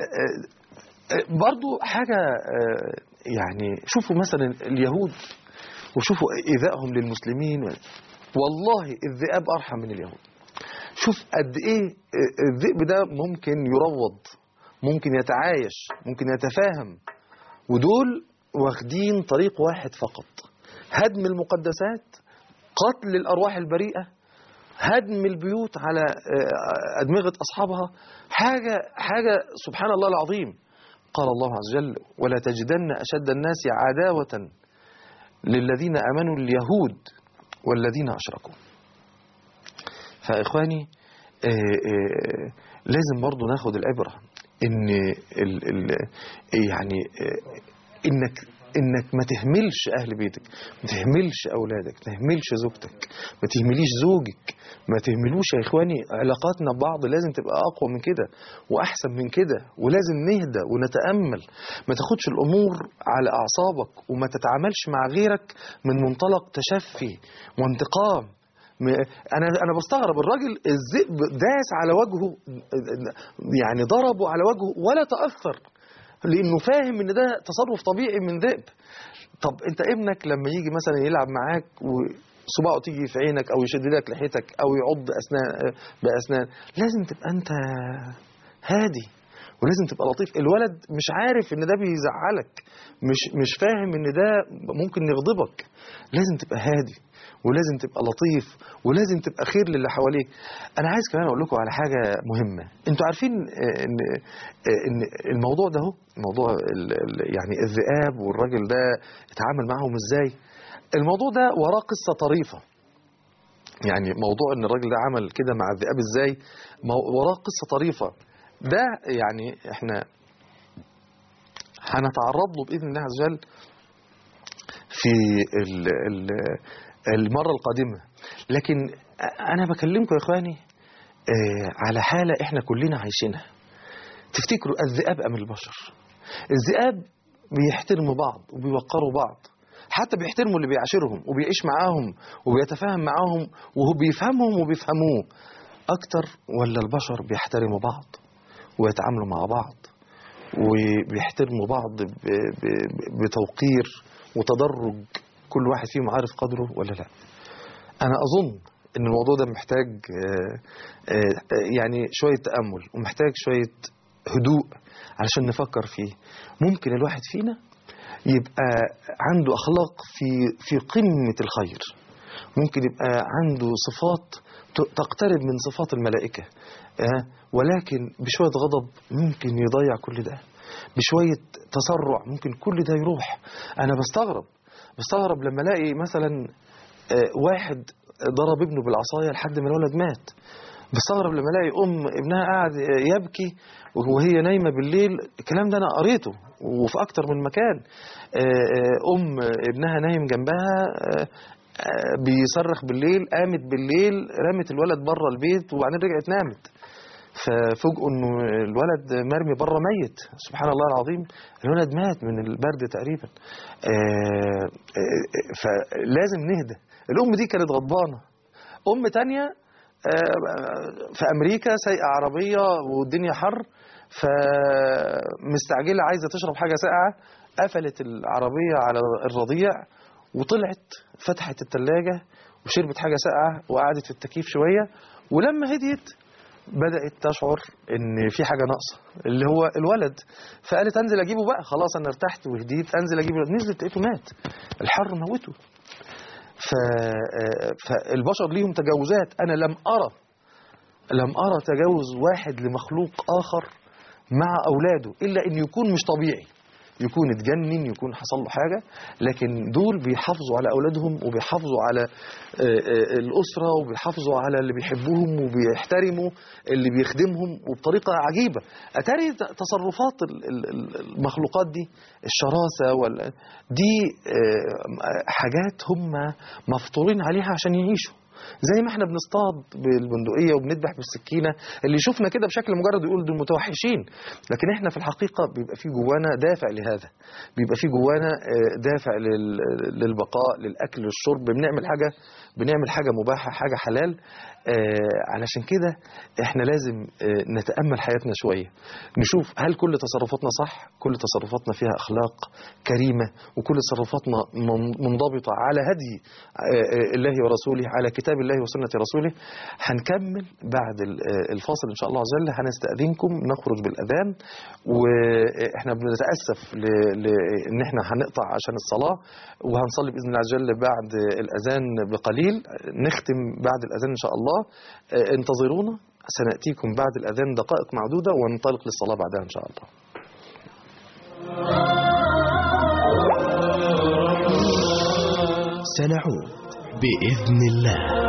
برضو حاجة آه، يعني شوفوا مثلا اليهود وشوفوا إيذائهم للمسلمين والله الذئاب أرحم من اليهود شوف قد إيه الذئب ده ممكن يروض ممكن يتعايش ممكن يتفاهم ودول واخدين طريق واحد فقط هدم المقدسات قتل الأرواح البريئة هدم البيوت على آه، أدمغة أصحابها حاجة حاجة سبحان الله العظيم قال الله عز وجل ولا تجدن أشد الناس عداوة للذين آمنوا اليهود والذين أشركوا فإخواني آه، آه، لازم برضو ناخد العبرة إن ال ال يعني آه، إنك إنك ما تهملش أهل بيتك ما تهملش أولادك ما تهملش زوجتك ما تهمليش زوجك ما تهملوش يا إخواني علاقاتنا ببعض لازم تبقى أقوى من كده وأحسن من كده ولازم نهدى ونتأمل ما تاخدش الأمور على أعصابك وما تتعاملش مع غيرك من منطلق تشفي وانتقام م- انا انا بستغرب الراجل الذئب داس على وجهه يعني ضربه على وجهه ولا تاثر لانه فاهم ان ده تصرف طبيعي من ذئب طب انت ابنك لما يجي مثلا يلعب معاك وصباعه تيجي في عينك او يشد لك لحيتك او يعض اسنان باسنان لازم تبقى انت هادي ولازم تبقى لطيف الولد مش عارف ان ده بيزعلك مش مش فاهم ان ده ممكن يغضبك لازم تبقى هادي ولازم تبقى لطيف ولازم تبقى خير للي حواليك انا عايز كمان اقول لكم على حاجه مهمه انتوا عارفين آه، ان آه، ان الموضوع ده هو موضوع ال- ال- يعني الذئاب والراجل ده اتعامل معهم ازاي الموضوع ده وراه قصه طريفه يعني موضوع ان الراجل ده عمل كده مع الذئاب ازاي مو- وراه قصه طريفه ده يعني احنا هنتعرض له باذن الله عز وجل في ال ال المره القادمه لكن انا بكلمكم يا اخواني آه، على حاله احنا كلنا عايشينها تفتكروا الذئاب ام البشر الذئاب بيحترموا بعض وبيوقروا بعض حتى بيحترموا اللي بيعاشرهم وبيعيش معاهم وبيتفاهم معاهم وهو بيفهمهم وبيفهموه اكتر ولا البشر بيحترموا بعض ويتعاملوا مع بعض وبيحترموا بعض ب- ب- بتوقير وتدرج كل واحد فيهم عارف قدره ولا لا انا اظن ان الموضوع ده محتاج آه، آه، يعني شويه تامل ومحتاج شويه هدوء علشان نفكر فيه ممكن الواحد فينا يبقى عنده اخلاق في في قمه الخير ممكن يبقى عنده صفات ت- تقترب من صفات الملائكه آه، ولكن بشويه غضب ممكن يضيع كل ده بشويه تسرع ممكن كل ده يروح انا بستغرب بستغرب لما الاقي مثلا آه، واحد ضرب ابنه بالعصايه لحد ما الولد مات بستغرب لما الاقي ام ابنها قاعد يبكي وهي نايمه بالليل الكلام ده انا قريته وفي اكتر من مكان آه، آه، ام ابنها نايم جنبها آه، آه، بيصرخ بالليل قامت بالليل رمت الولد بره البيت وبعدين رجعت نامت ففوجئوا انه الولد مرمي بره ميت سبحان الله العظيم الولد مات من البرد تقريبا آه، آه، فلازم نهدى الام دي كانت غضبانه ام تانية آه، في امريكا سايقه عربيه والدنيا حر فمستعجله عايزه تشرب حاجه ساقعه قفلت العربيه على الرضيع وطلعت فتحت التلاجة وشربت حاجه ساقعه وقعدت في التكييف شويه ولما هديت بدأت تشعر إن في حاجة ناقصة اللي هو الولد فقالت أنزل أجيبه بقى خلاص أنا ارتحت وهديت أنزل أجيبه نزلت لقيته مات الحر موته ف... آه، فالبشر ليهم تجاوزات أنا لم أرى لم أرى تجاوز واحد لمخلوق آخر مع أولاده إلا أن يكون مش طبيعي يكون اتجنن يكون حصل له حاجة لكن دول بيحافظوا على أولادهم وبيحافظوا على آه، آه، الأسرة وبيحافظوا على اللي بيحبوهم وبيحترموا اللي بيخدمهم وبطريقة عجيبة أتاري ت- تصرفات ال- ال- ال- المخلوقات دي الشراسة ولا دي آه، حاجات هم مفطورين عليها عشان يعيشوا زي ما احنا بنصطاد بالبندقيه وبنذبح بالسكينه اللي يشوفنا كده بشكل مجرد يقول دول متوحشين لكن احنا في الحقيقه بيبقى في جوانا دافع لهذا بيبقى في جوانا آه، دافع لل- للبقاء للاكل للشرب بنعمل حاجه بنعمل حاجه مباحه حاجه حلال آه، علشان كده احنا لازم آه، نتامل حياتنا شويه نشوف هل كل تصرفاتنا صح كل تصرفاتنا فيها اخلاق كريمه وكل تصرفاتنا من- منضبطه على هدي آه، آه، الله ورسوله على كتاب الله وسنه رسوله هنكمل بعد ال- آه، الفاصل ان شاء الله عز وجل هنستاذنكم نخرج بالاذان واحنا بنتاسف ل- ل- ان احنا هنقطع عشان الصلاه وهنصلي باذن الله عز وجل بعد الاذان بقليل نختم بعد الاذان ان شاء الله آه، انتظرونا سناتيكم بعد الاذان دقائق معدوده وننطلق للصلاه بعدها ان شاء الله سنعود بإذن الله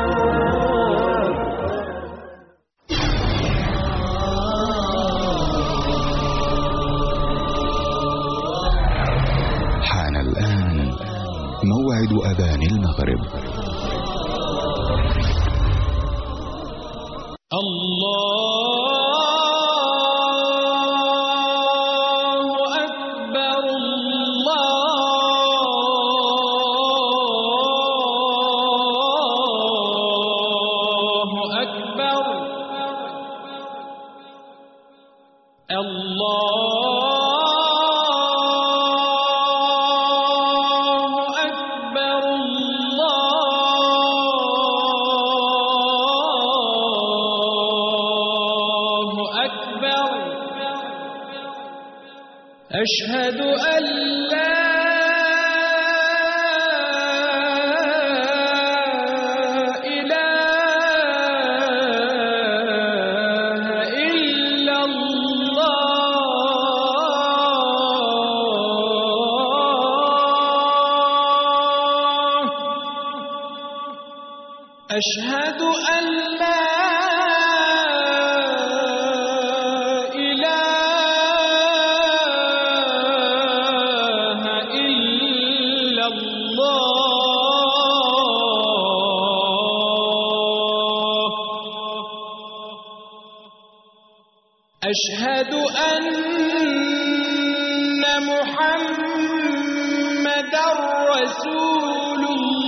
حان الآن موعد أذان المغرب الله أكبر الله أكبر الله أكبر الله أكبر أشهد أن لا إله إلا الله أشهد أن لا إله إلا الله أشهد أن محمدا رسول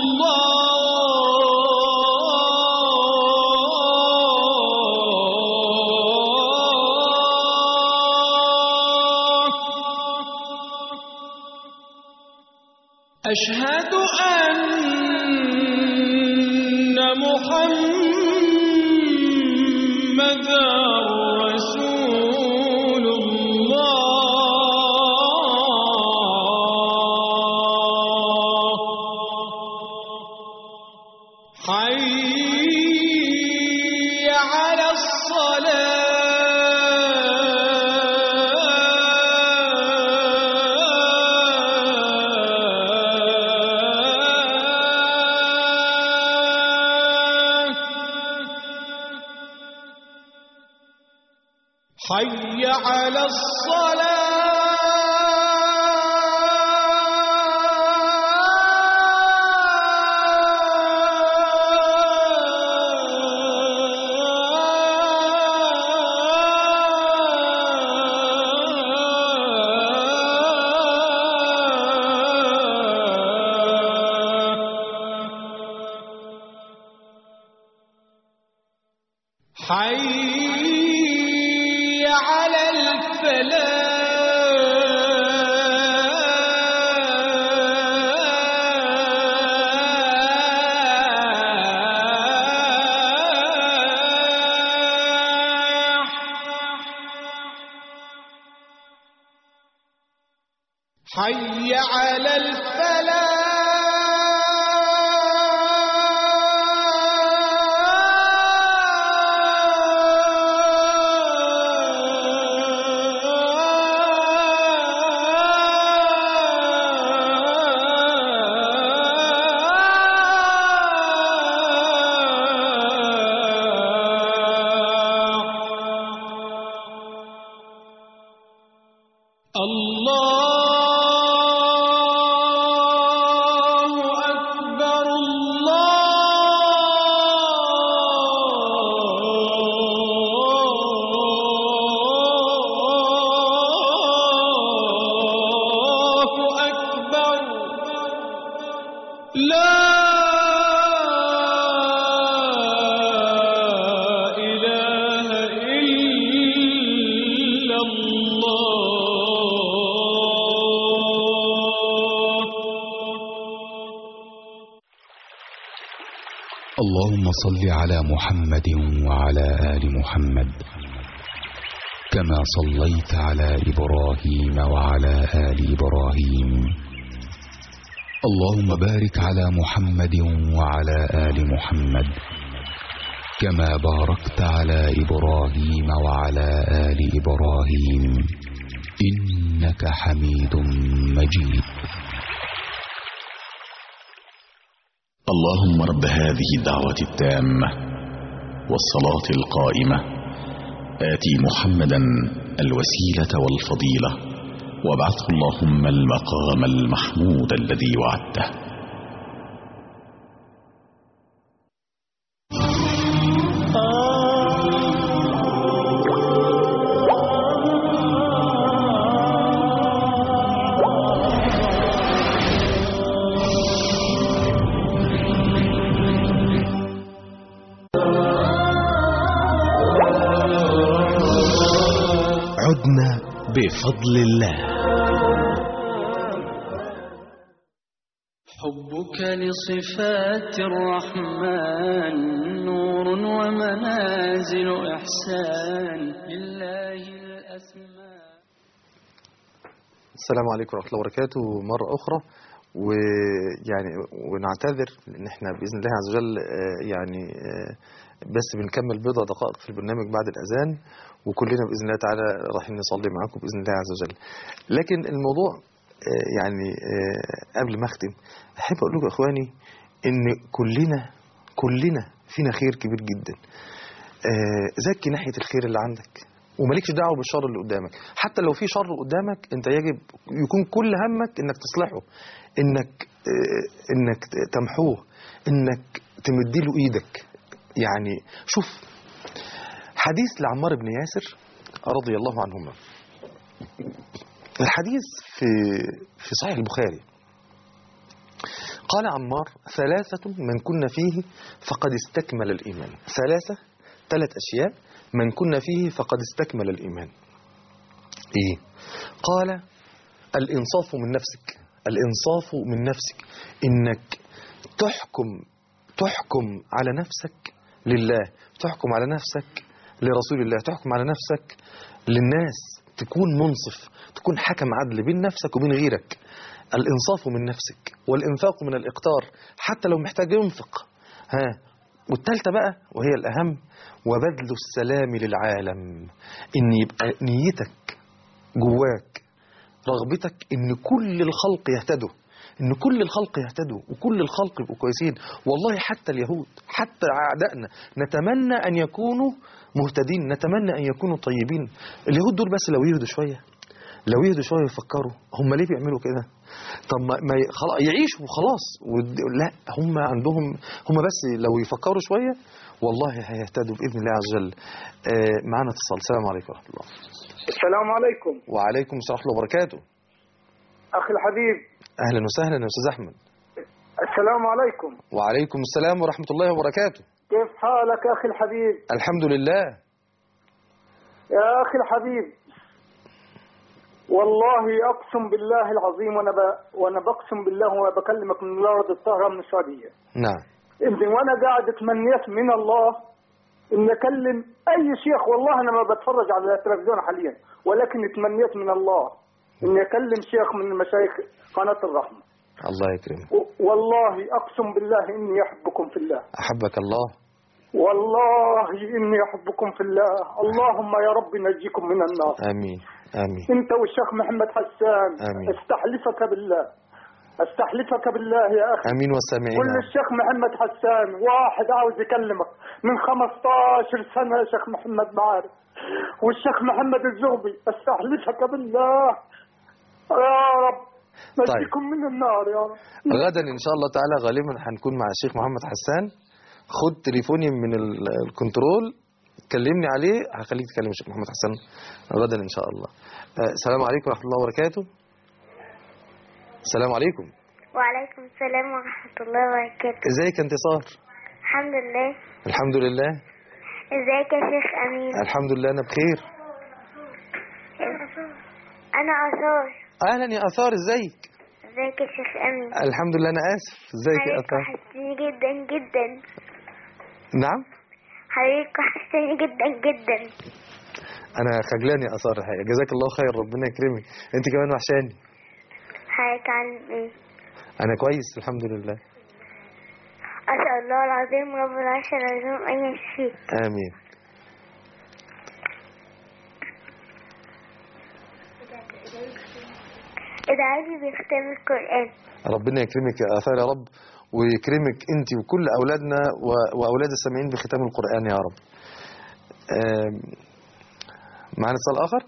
الله أشهد أن محمدا رسول الله حي على الصلاة حي على حي على الفلاح حي على الله أكبر الله أكبر لا إله إلا اللهم صل على محمد وعلى آل محمد كما صليت على إبراهيم وعلى آل إبراهيم اللهم بارك على محمد وعلى آل محمد كما باركت على إبراهيم وعلى آل إبراهيم إنك حميد مجيد اللهم رب هذه الدعوة التامة والصلاة القائمة آتي محمدا الوسيلة والفضيلة وابعثه اللهم المقام المحمود الذي وعدته عدنا بفضل الله حبك لصفات الرحمن نور ومنازل إحسان لله الأسماء السلام عليكم ورحمة الله وبركاته مرة أخرى ويعني ونعتذر لأن احنا بإذن الله عز وجل آه، يعني آه، بس بنكمل بضع دقائق في البرنامج بعد الأذان وكلنا بإذن الله تعالى رايحين نصلي معاكم بإذن الله عز وجل لكن الموضوع آه، يعني آه، قبل ما أختم أحب أقول لكم يا إخواني إن كلنا كلنا فينا خير كبير جدا آه، زكي ناحية الخير اللي عندك ومالكش دعوه بالشر اللي قدامك حتى لو في شر قدامك انت يجب يكون كل همك انك تصلحه انك آه، انك تمحوه انك تمديله ايدك يعني شوف حديث لعمار بن ياسر رضي الله عنهما الحديث في في صحيح البخاري قال عمار ثلاثة من كنا فيه فقد استكمل الإيمان ثلاثة ثلاث أشياء من كنا فيه فقد استكمل الإيمان إيه قال الإنصاف من نفسك الإنصاف من نفسك إنك تحكم تحكم على نفسك لله تحكم على نفسك لرسول الله تحكم على نفسك للناس تكون منصف تكون حكم عدل بين نفسك وبين غيرك الإنصاف من نفسك والإنفاق من الإقتار حتى لو محتاج ينفق ها والتالتة بقى وهي الأهم وبذل السلام للعالم إن يبقى نيتك جواك رغبتك إن كل الخلق يهتدوا ان كل الخلق يهتدوا وكل الخلق يبقوا كويسين والله حتى اليهود حتى اعدائنا نتمنى ان يكونوا مهتدين نتمنى ان يكونوا طيبين اليهود دول بس لو يهدوا شويه لو يهدوا شويه يفكروا هم ليه بيعملوا كده طب ما ما ي- خلاص يعيشوا وخلاص ود- لا هم عندهم هم بس لو يفكروا شويه والله هيهتدوا باذن الله عز وجل آه معانا اتصال السلام عليكم ورحمه الله السلام عليكم وعليكم السلام ورحمه الله وبركاته أخي الحبيب اهلا وسهلا يا استاذ احمد السلام عليكم وعليكم السلام ورحمه الله وبركاته كيف حالك أخي الحبيب الحمد لله يا أخي الحبيب والله أقسم بالله العظيم وأنا ب... وأنا بقسم بالله وأنا بكلمك من الأرض الطاهرة من السعودية نعم إني وأنا قاعد اتمنيت من الله إن أكلم أي شيخ والله أنا ما بتفرج على التلفزيون حاليا ولكن اتمنيت من الله إني أكلم شيخ من مشايخ قناة الرحمة الله يكرمك و- والله أقسم بالله إني أحبكم في الله احبك الله والله إني أحبكم في الله اللهم يا رب نجيكم من النار امين امين أنت والشيخ محمد حسان آمين. استحلفك بالله استحلفك بالله يا أخي امين والسامعين قل للشيخ محمد حسان واحد عاوز يكلمك من 15 سنة يا شيخ محمد معارف والشيخ محمد الزغبي استحلفك بالله يا رب نجيكم من النار يا رب غدا ان شاء الله تعالى غالبا هنكون مع الشيخ محمد حسان خد تليفوني من ال- الكنترول كلمني عليه هخليك تكلم الشيخ محمد حسان غدا ان شاء الله آه، السلام عليكم ورحمه الله وبركاته السلام عليكم وعليكم السلام ورحمة الله وبركاته ازيك يا انتصار الحمد لله الحمد لله ازيك يا شيخ أمين الحمد لله انا بخير أنا آثار اهلا يا اثار ازيك ازيك يا شيخ أمين الحمد لله انا اسف ازيك يا حضرتك اثار وحشتني جدا جدا نعم حضرتك وحشتني جدا جدا انا خجلان يا اثار الحقيقه جزاك الله خير ربنا يكرمك انت كمان وحشاني حضرتك عن ايه انا كويس الحمد لله أسأل الله العظيم رب العرش العظيم أن يشفيك امين ادعي لي بختام القرآن ربنا يكرمك يا آثار يا رب ويكرمك انت وكل اولادنا و- واولاد السامعين بختام القران يا رب آم، معنا اتصال اخر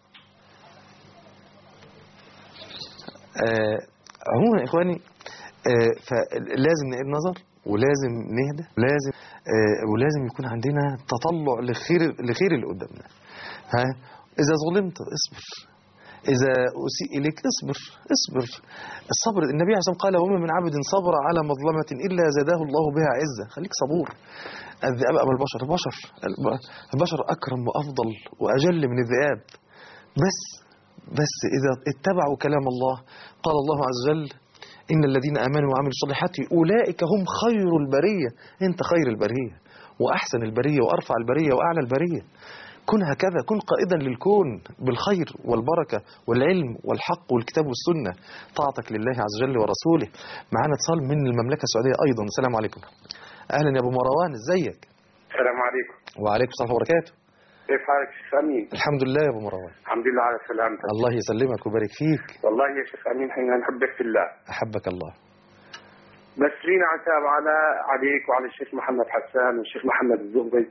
آه، عموما يا اخواني آه، فلازم نعيد نظر ولازم نهدى لازم آه، ولازم يكون عندنا تطلع لخير لخير اللي قدامنا ها اذا ظلمت اصبر إذا أسيء إليك اصبر اصبر الصبر النبي عليه الصلاة والسلام قال وما من عبد صبر على مظلمة إلا زاده الله بها عزة خليك صبور الذئاب أما البشر البشر البشر أكرم وأفضل وأجل من الذئاب بس بس إذا اتبعوا كلام الله قال الله عز وجل إن الذين آمنوا وعملوا الصالحات أولئك هم خير البرية أنت خير البرية وأحسن البرية وأرفع البرية وأعلى البرية كن هكذا كن قائدا للكون بالخير والبركة والعلم والحق والكتاب والسنة طاعتك لله عز وجل ورسوله معنا اتصال من المملكة السعودية أيضا السلام عليكم أهلا يا أبو مروان ازيك السلام عليكم وعليكم السلام وبركاته كيف حالك يا شيخ امين؟ الحمد لله يا أبو مروان الحمد لله على سلامتك الله يسلمك ويبارك فيك والله يا شيخ امين احنا نحبك في الله أحبك الله بس لينا عتاب على عليك وعلى الشيخ محمد حسان والشيخ محمد الزهري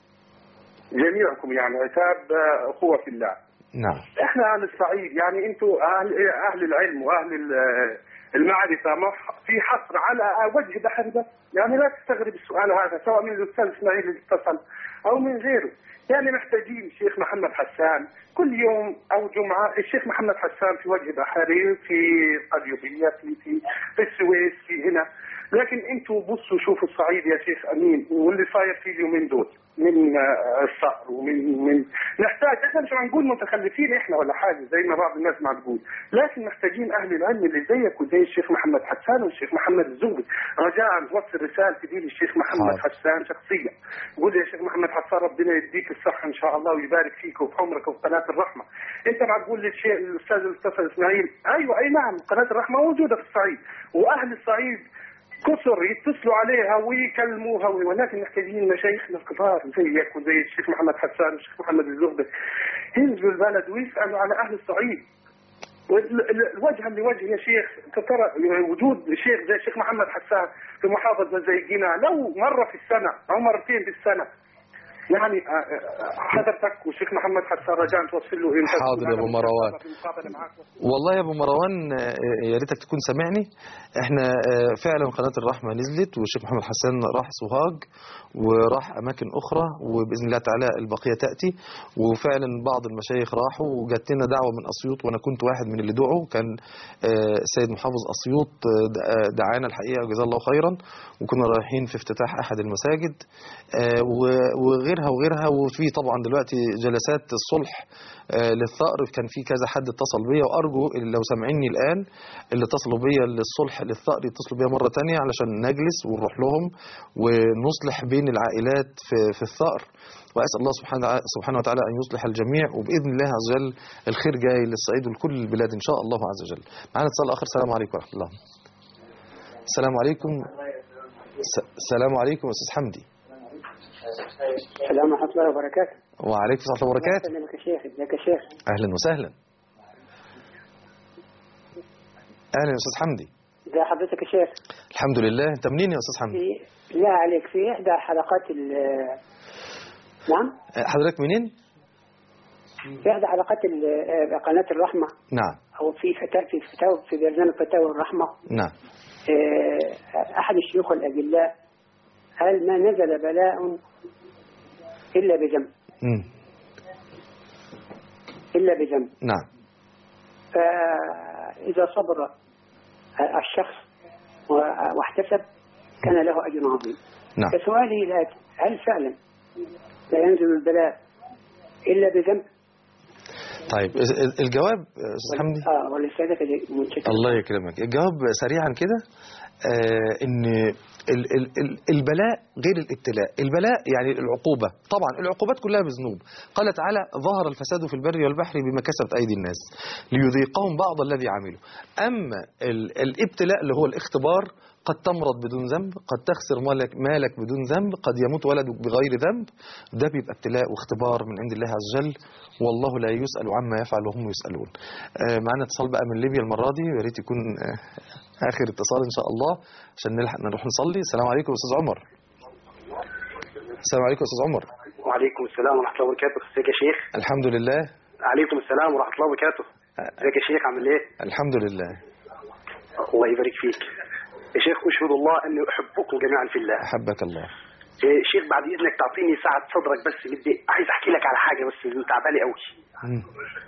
جميعكم يعني عتاب آه، اخوه في الله نعم احنا اهل الصعيد يعني انتم اهل اهل العلم واهل ال- المعرفه ما في حصر على وجه بحر بس يعني لا تستغرب السؤال هذا سواء من الاستاذ اسماعيل اللي اتصل او من غيره يعني محتاجين الشيخ محمد حسان كل يوم او جمعه الشيخ محمد حسان في وجه بحري في قليوبيه في في في السويس في هنا لكن انتوا بصوا شوفوا الصعيد يا شيخ امين واللي صاير فيه اليومين دول من آه، الصقر ومن من نحتاج احنا مش هنقول متخلفين احنا ولا حاجه زي ما بعض الناس ما تقول لكن محتاجين اهل العلم اللي زيك وزي الشيخ محمد حسان والشيخ محمد الزهري رجاء وصل رسالتي دي للشيخ محمد حسان شخصيا قول يا شيخ محمد حسان ربنا يديك الصحه ان شاء الله ويبارك فيك وفي عمرك وفي قناه الرحمه انت ما تقول للشيخ الاستاذ الاستاذ اسماعيل ايوه اي نعم قناه الرحمه موجوده في الصعيد واهل الصعيد كثر يتصلوا عليها ويكلموها ولكن محتاجين مشايخنا الكبار زيك وزي الشيخ محمد حسان والشيخ محمد الزهبي ينزلوا البلد ويسالوا على اهل الصعيد وال- ال- وجها لوجه يا شيخ ترى وجود شيخ زي الشيخ محمد حسان في محافظه زي جينا لو مره في السنه او مرتين في السنه يعني آه، آه، حضرتك والشيخ محمد حسان رجاء توصل له انت حاضر يا ابو مروان والله يا ابو مروان آه، يا ريتك تكون سامعني احنا آه، فعلا قناه الرحمه نزلت والشيخ محمد حسان راح سوهاج وراح اماكن اخرى وباذن الله تعالى البقيه تاتي وفعلا بعض المشايخ راحوا وجات لنا دعوه من اسيوط وانا كنت واحد من اللي دعوا كان آه، السيد محافظ اسيوط آه، د- آه، دعانا الحقيقه جزاه الله خيرا وكنا رايحين في افتتاح احد المساجد آه، و- وغيرها وغيرها وفي طبعا دلوقتي جلسات الصلح آه، للثأر كان في كذا حد اتصل بيا وارجو اللي لو سامعيني الان اللي اتصلوا بيا للصلح للثأر يتصلوا بيا مره تانية علشان نجلس ونروح لهم ونصلح بين العائلات في في الثأر واسال الله سبحانه وتعالى- سبحانه وتعالى ان يصلح الجميع وباذن الله عز وجل الخير جاي للصعيد ولكل البلاد ان شاء الله عز وجل. معانا اتصال اخر السلام عليكم ورحمه الله. السلام عليكم س- السلام عليكم استاذ حمدي. السلام ورحمة الله وبركاته. وعليكم السلام ورحمه الله وبركاته. أسلمك يا شيخ، ازيك يا شيخ؟ اهلا وسهلا. اهلا يا استاذ حمدي. ازي حضرتك يا شيخ؟ الحمد لله انت منين يا استاذ حمدي؟ في لا عليك في إحدى حلقات ال نعم؟ آه، حضرتك منين؟ في إحدى حلقات ال- قناة الرحمة نعم أو في فتاوى في فتاوى في برنامج فتاوى الرحمة نعم آه، أحد الشيوخ الأجلاء قال ما نزل بلاء إلا بذنب مم. إلا بذنب نعم فإذا صبر الشخص و- واحتسب كان له أجر عظيم نعم فسؤالي الآتي هل فعلا لا ينزل البلاء إلا بذنب؟ طيب ال- ال- الجواب يا استاذ حمدي اه ولسانك منشكل الله يكرمك الجواب سريعا كده آه ان ال- ال- ال- البلاء غير الابتلاء البلاء يعني العقوبة طبعا العقوبات كلها بذنوب قال تعالى ظهر الفساد في البر والبحر بما كسبت أيدي الناس ليذيقهم بعض الذي عملوا أما ال- الابتلاء اللي هو الاختبار قد تمرض بدون ذنب قد تخسر مالك, مالك بدون ذنب قد يموت ولدك بغير ذنب ده بيبقى ابتلاء واختبار من عند الله عز وجل والله لا يسأل عما يفعل وهم يسألون آه معنا اتصال بقى من ليبيا المرة دي ويا ريت يكون آه آخر اتصال إن شاء الله عشان نلحق نروح نصلي السلام عليكم يا أستاذ عمر السلام عليكم يا أستاذ عمر وعليكم السلام ورحمة الله وبركاته ازيك يا شيخ الحمد لله عليكم السلام ورحمة الله وبركاته ازيك يا شيخ عامل ايه الحمد لله الله يبارك فيك يا شيخ اشهد الله اني احبكم جميعا في الله أحبك الله إيه، شيخ بعد اذنك تعطيني ساعة صدرك بس بدي عايز احكي لك على حاجة بس تعبالي قوي مم.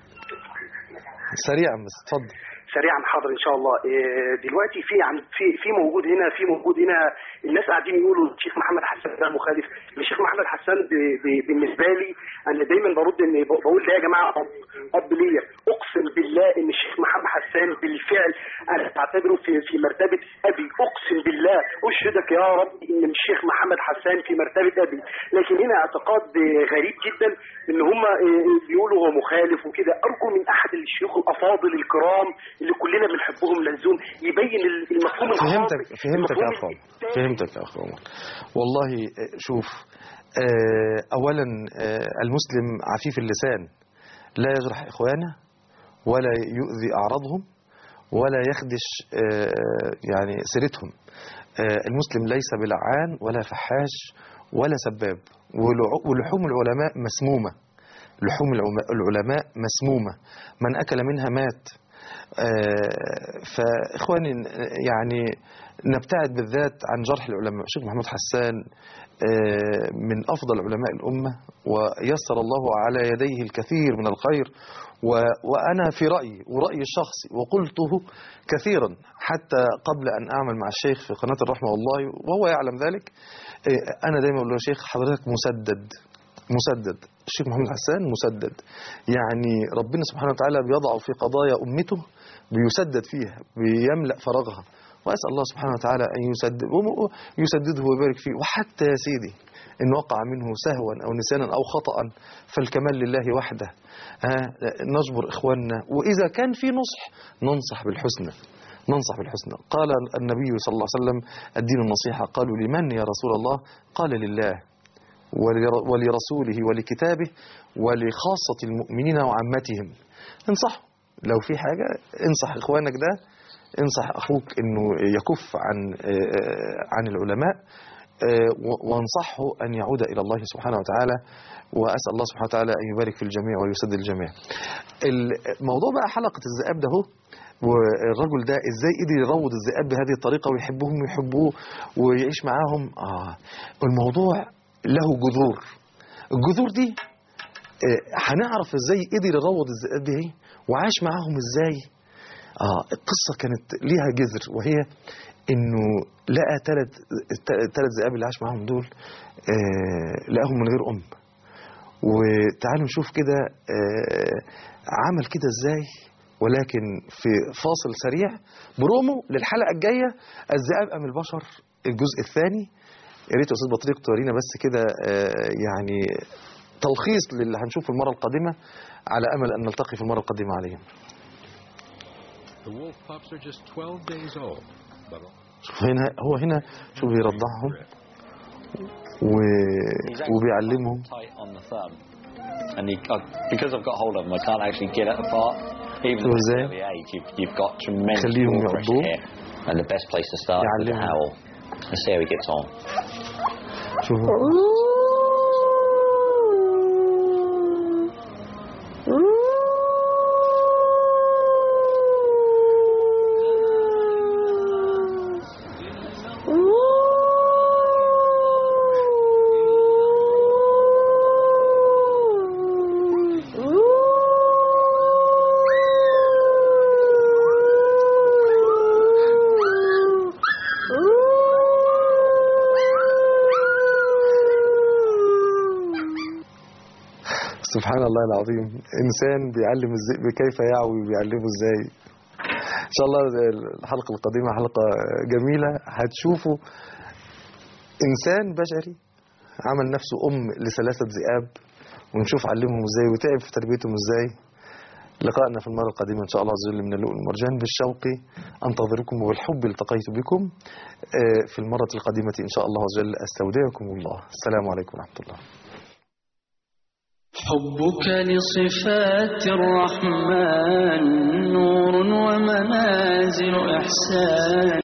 سريعا بس اتفضل سريعا حاضر ان شاء الله إيه، دلوقتي في عن في في موجود هنا في موجود هنا الناس قاعدين يقولوا الشيخ محمد حسان ده مخالف الشيخ محمد حسان ب- ب- بالنسبه لي انا دايما برد ان ب- بقول ده يا جماعه اب اب ليا اقسم بالله ان الشيخ محمد حسان بالفعل انا بعتبره في في مرتبه ابي اقسم بالله اشهدك يا رب ان الشيخ محمد حسان في مرتبه ابي لكن هنا اعتقاد غريب جدا ان هم بيقولوا هو مخالف وكده ارجو من احد الشيوخ الافاضل الكرام اللي كلنا بنحبهم لزوم يبين المفهوم فهمتك الخاطئ فهمتك يا أخ عمر فهمتك يا أخ عمر والله آه، شوف آه، أولا آه، المسلم عفيف اللسان لا يجرح إخوانه ولا يؤذي أعراضهم ولا يخدش آه، يعني سيرتهم آه، المسلم ليس بلعان ولا فحاش ولا سباب ولع- ولحوم العلماء مسمومة لحوم العم- العلماء مسمومة من أكل منها مات آه، فإخواني يعني نبتعد بالذات عن جرح العلماء الشيخ محمود حسان آه، من أفضل علماء الأمة ويسر الله على يديه الكثير من الخير و- وأنا في رأيي ورأيي الشخصي وقلته كثيرا حتى قبل أن أعمل مع الشيخ في قناة الرحمة والله وهو يعلم ذلك آه، أنا دايما أقول له يا شيخ حضرتك مسدد مسدد الشيخ محمد حسان مسدد يعني ربنا سبحانه وتعالى بيضع في قضايا أمته بيسدد فيها بيملأ فراغها وأسأل الله سبحانه وتعالى أن يسدد يسدده ويبارك فيه وحتى يا سيدي إن وقع منه سهوا أو نسيانا أو خطأ فالكمال لله وحده ها نجبر إخواننا وإذا كان في نصح ننصح بالحسنى ننصح بالحسنى قال النبي صلى الله عليه وسلم الدين النصيحة قالوا لمن يا رسول الله قال لله ولر- ولرسوله ولكتابه ولخاصة المؤمنين وعامتهم انصحوا لو في حاجة انصح إخوانك ده انصح أخوك أنه يكف عن آه، عن العلماء آه، و- وانصحه أن يعود إلى الله سبحانه وتعالى وأسأل الله سبحانه وتعالى أن يبارك في الجميع ويسد الجميع الموضوع بقى حلقة الذئاب ده هو والرجل ده ازاي قدر يروض الذئاب بهذه الطريقة ويحبهم ويحبوه ويعيش معاهم آه الموضوع له جذور الجذور دي آه، هنعرف ازاي قدر يروض الذئاب دي ايه وعاش معاهم ازاي اه القصه كانت ليها جذر وهي انه لقى ثلاث ثلاث ذئاب اللي عاش معاهم دول آه لقاهم من غير ام وتعالوا نشوف كده آه عمل كده ازاي ولكن في فاصل سريع برومو للحلقه الجايه الذئاب ام البشر الجزء الثاني يا ريت يا استاذ بطريق تورينا بس كده آه يعني تلخيص للي هنشوفه المره القادمه على امل ان نلتقي في المره القادمه عليهم The wolf pups are just 12 days old, but شوف هنا هو هنا شوف بيرضعهم و... وبيعلمهم tight on the thumb. And he, uh, because I've got hold of them, I can't actually get it apart. Even So at is an there- early age, you've, you've got tremendous خليهم jaw pressure يعضوه. here. And the best place to start is with the يعلمهم. howl. Let's see how he gets on. شوفوا سبحان الله العظيم انسان بيعلم الذئب كيف يعوي وبيعلمه ازاي ان شاء الله الحلقه القادمه حلقه جميله هتشوفوا انسان بشري عمل نفسه ام لثلاثه ذئاب ونشوف علمهم ازاي وتعب في تربيتهم ازاي لقائنا في المره القادمه ان شاء الله عز وجل من اللؤلؤ والمرجان بالشوق انتظركم وبالحب التقيت بكم آه، في المره القادمه ان شاء الله عز وجل استودعكم الله السلام عليكم ورحمه الله حبك لصفات الرحمن نور ومنازل إحسان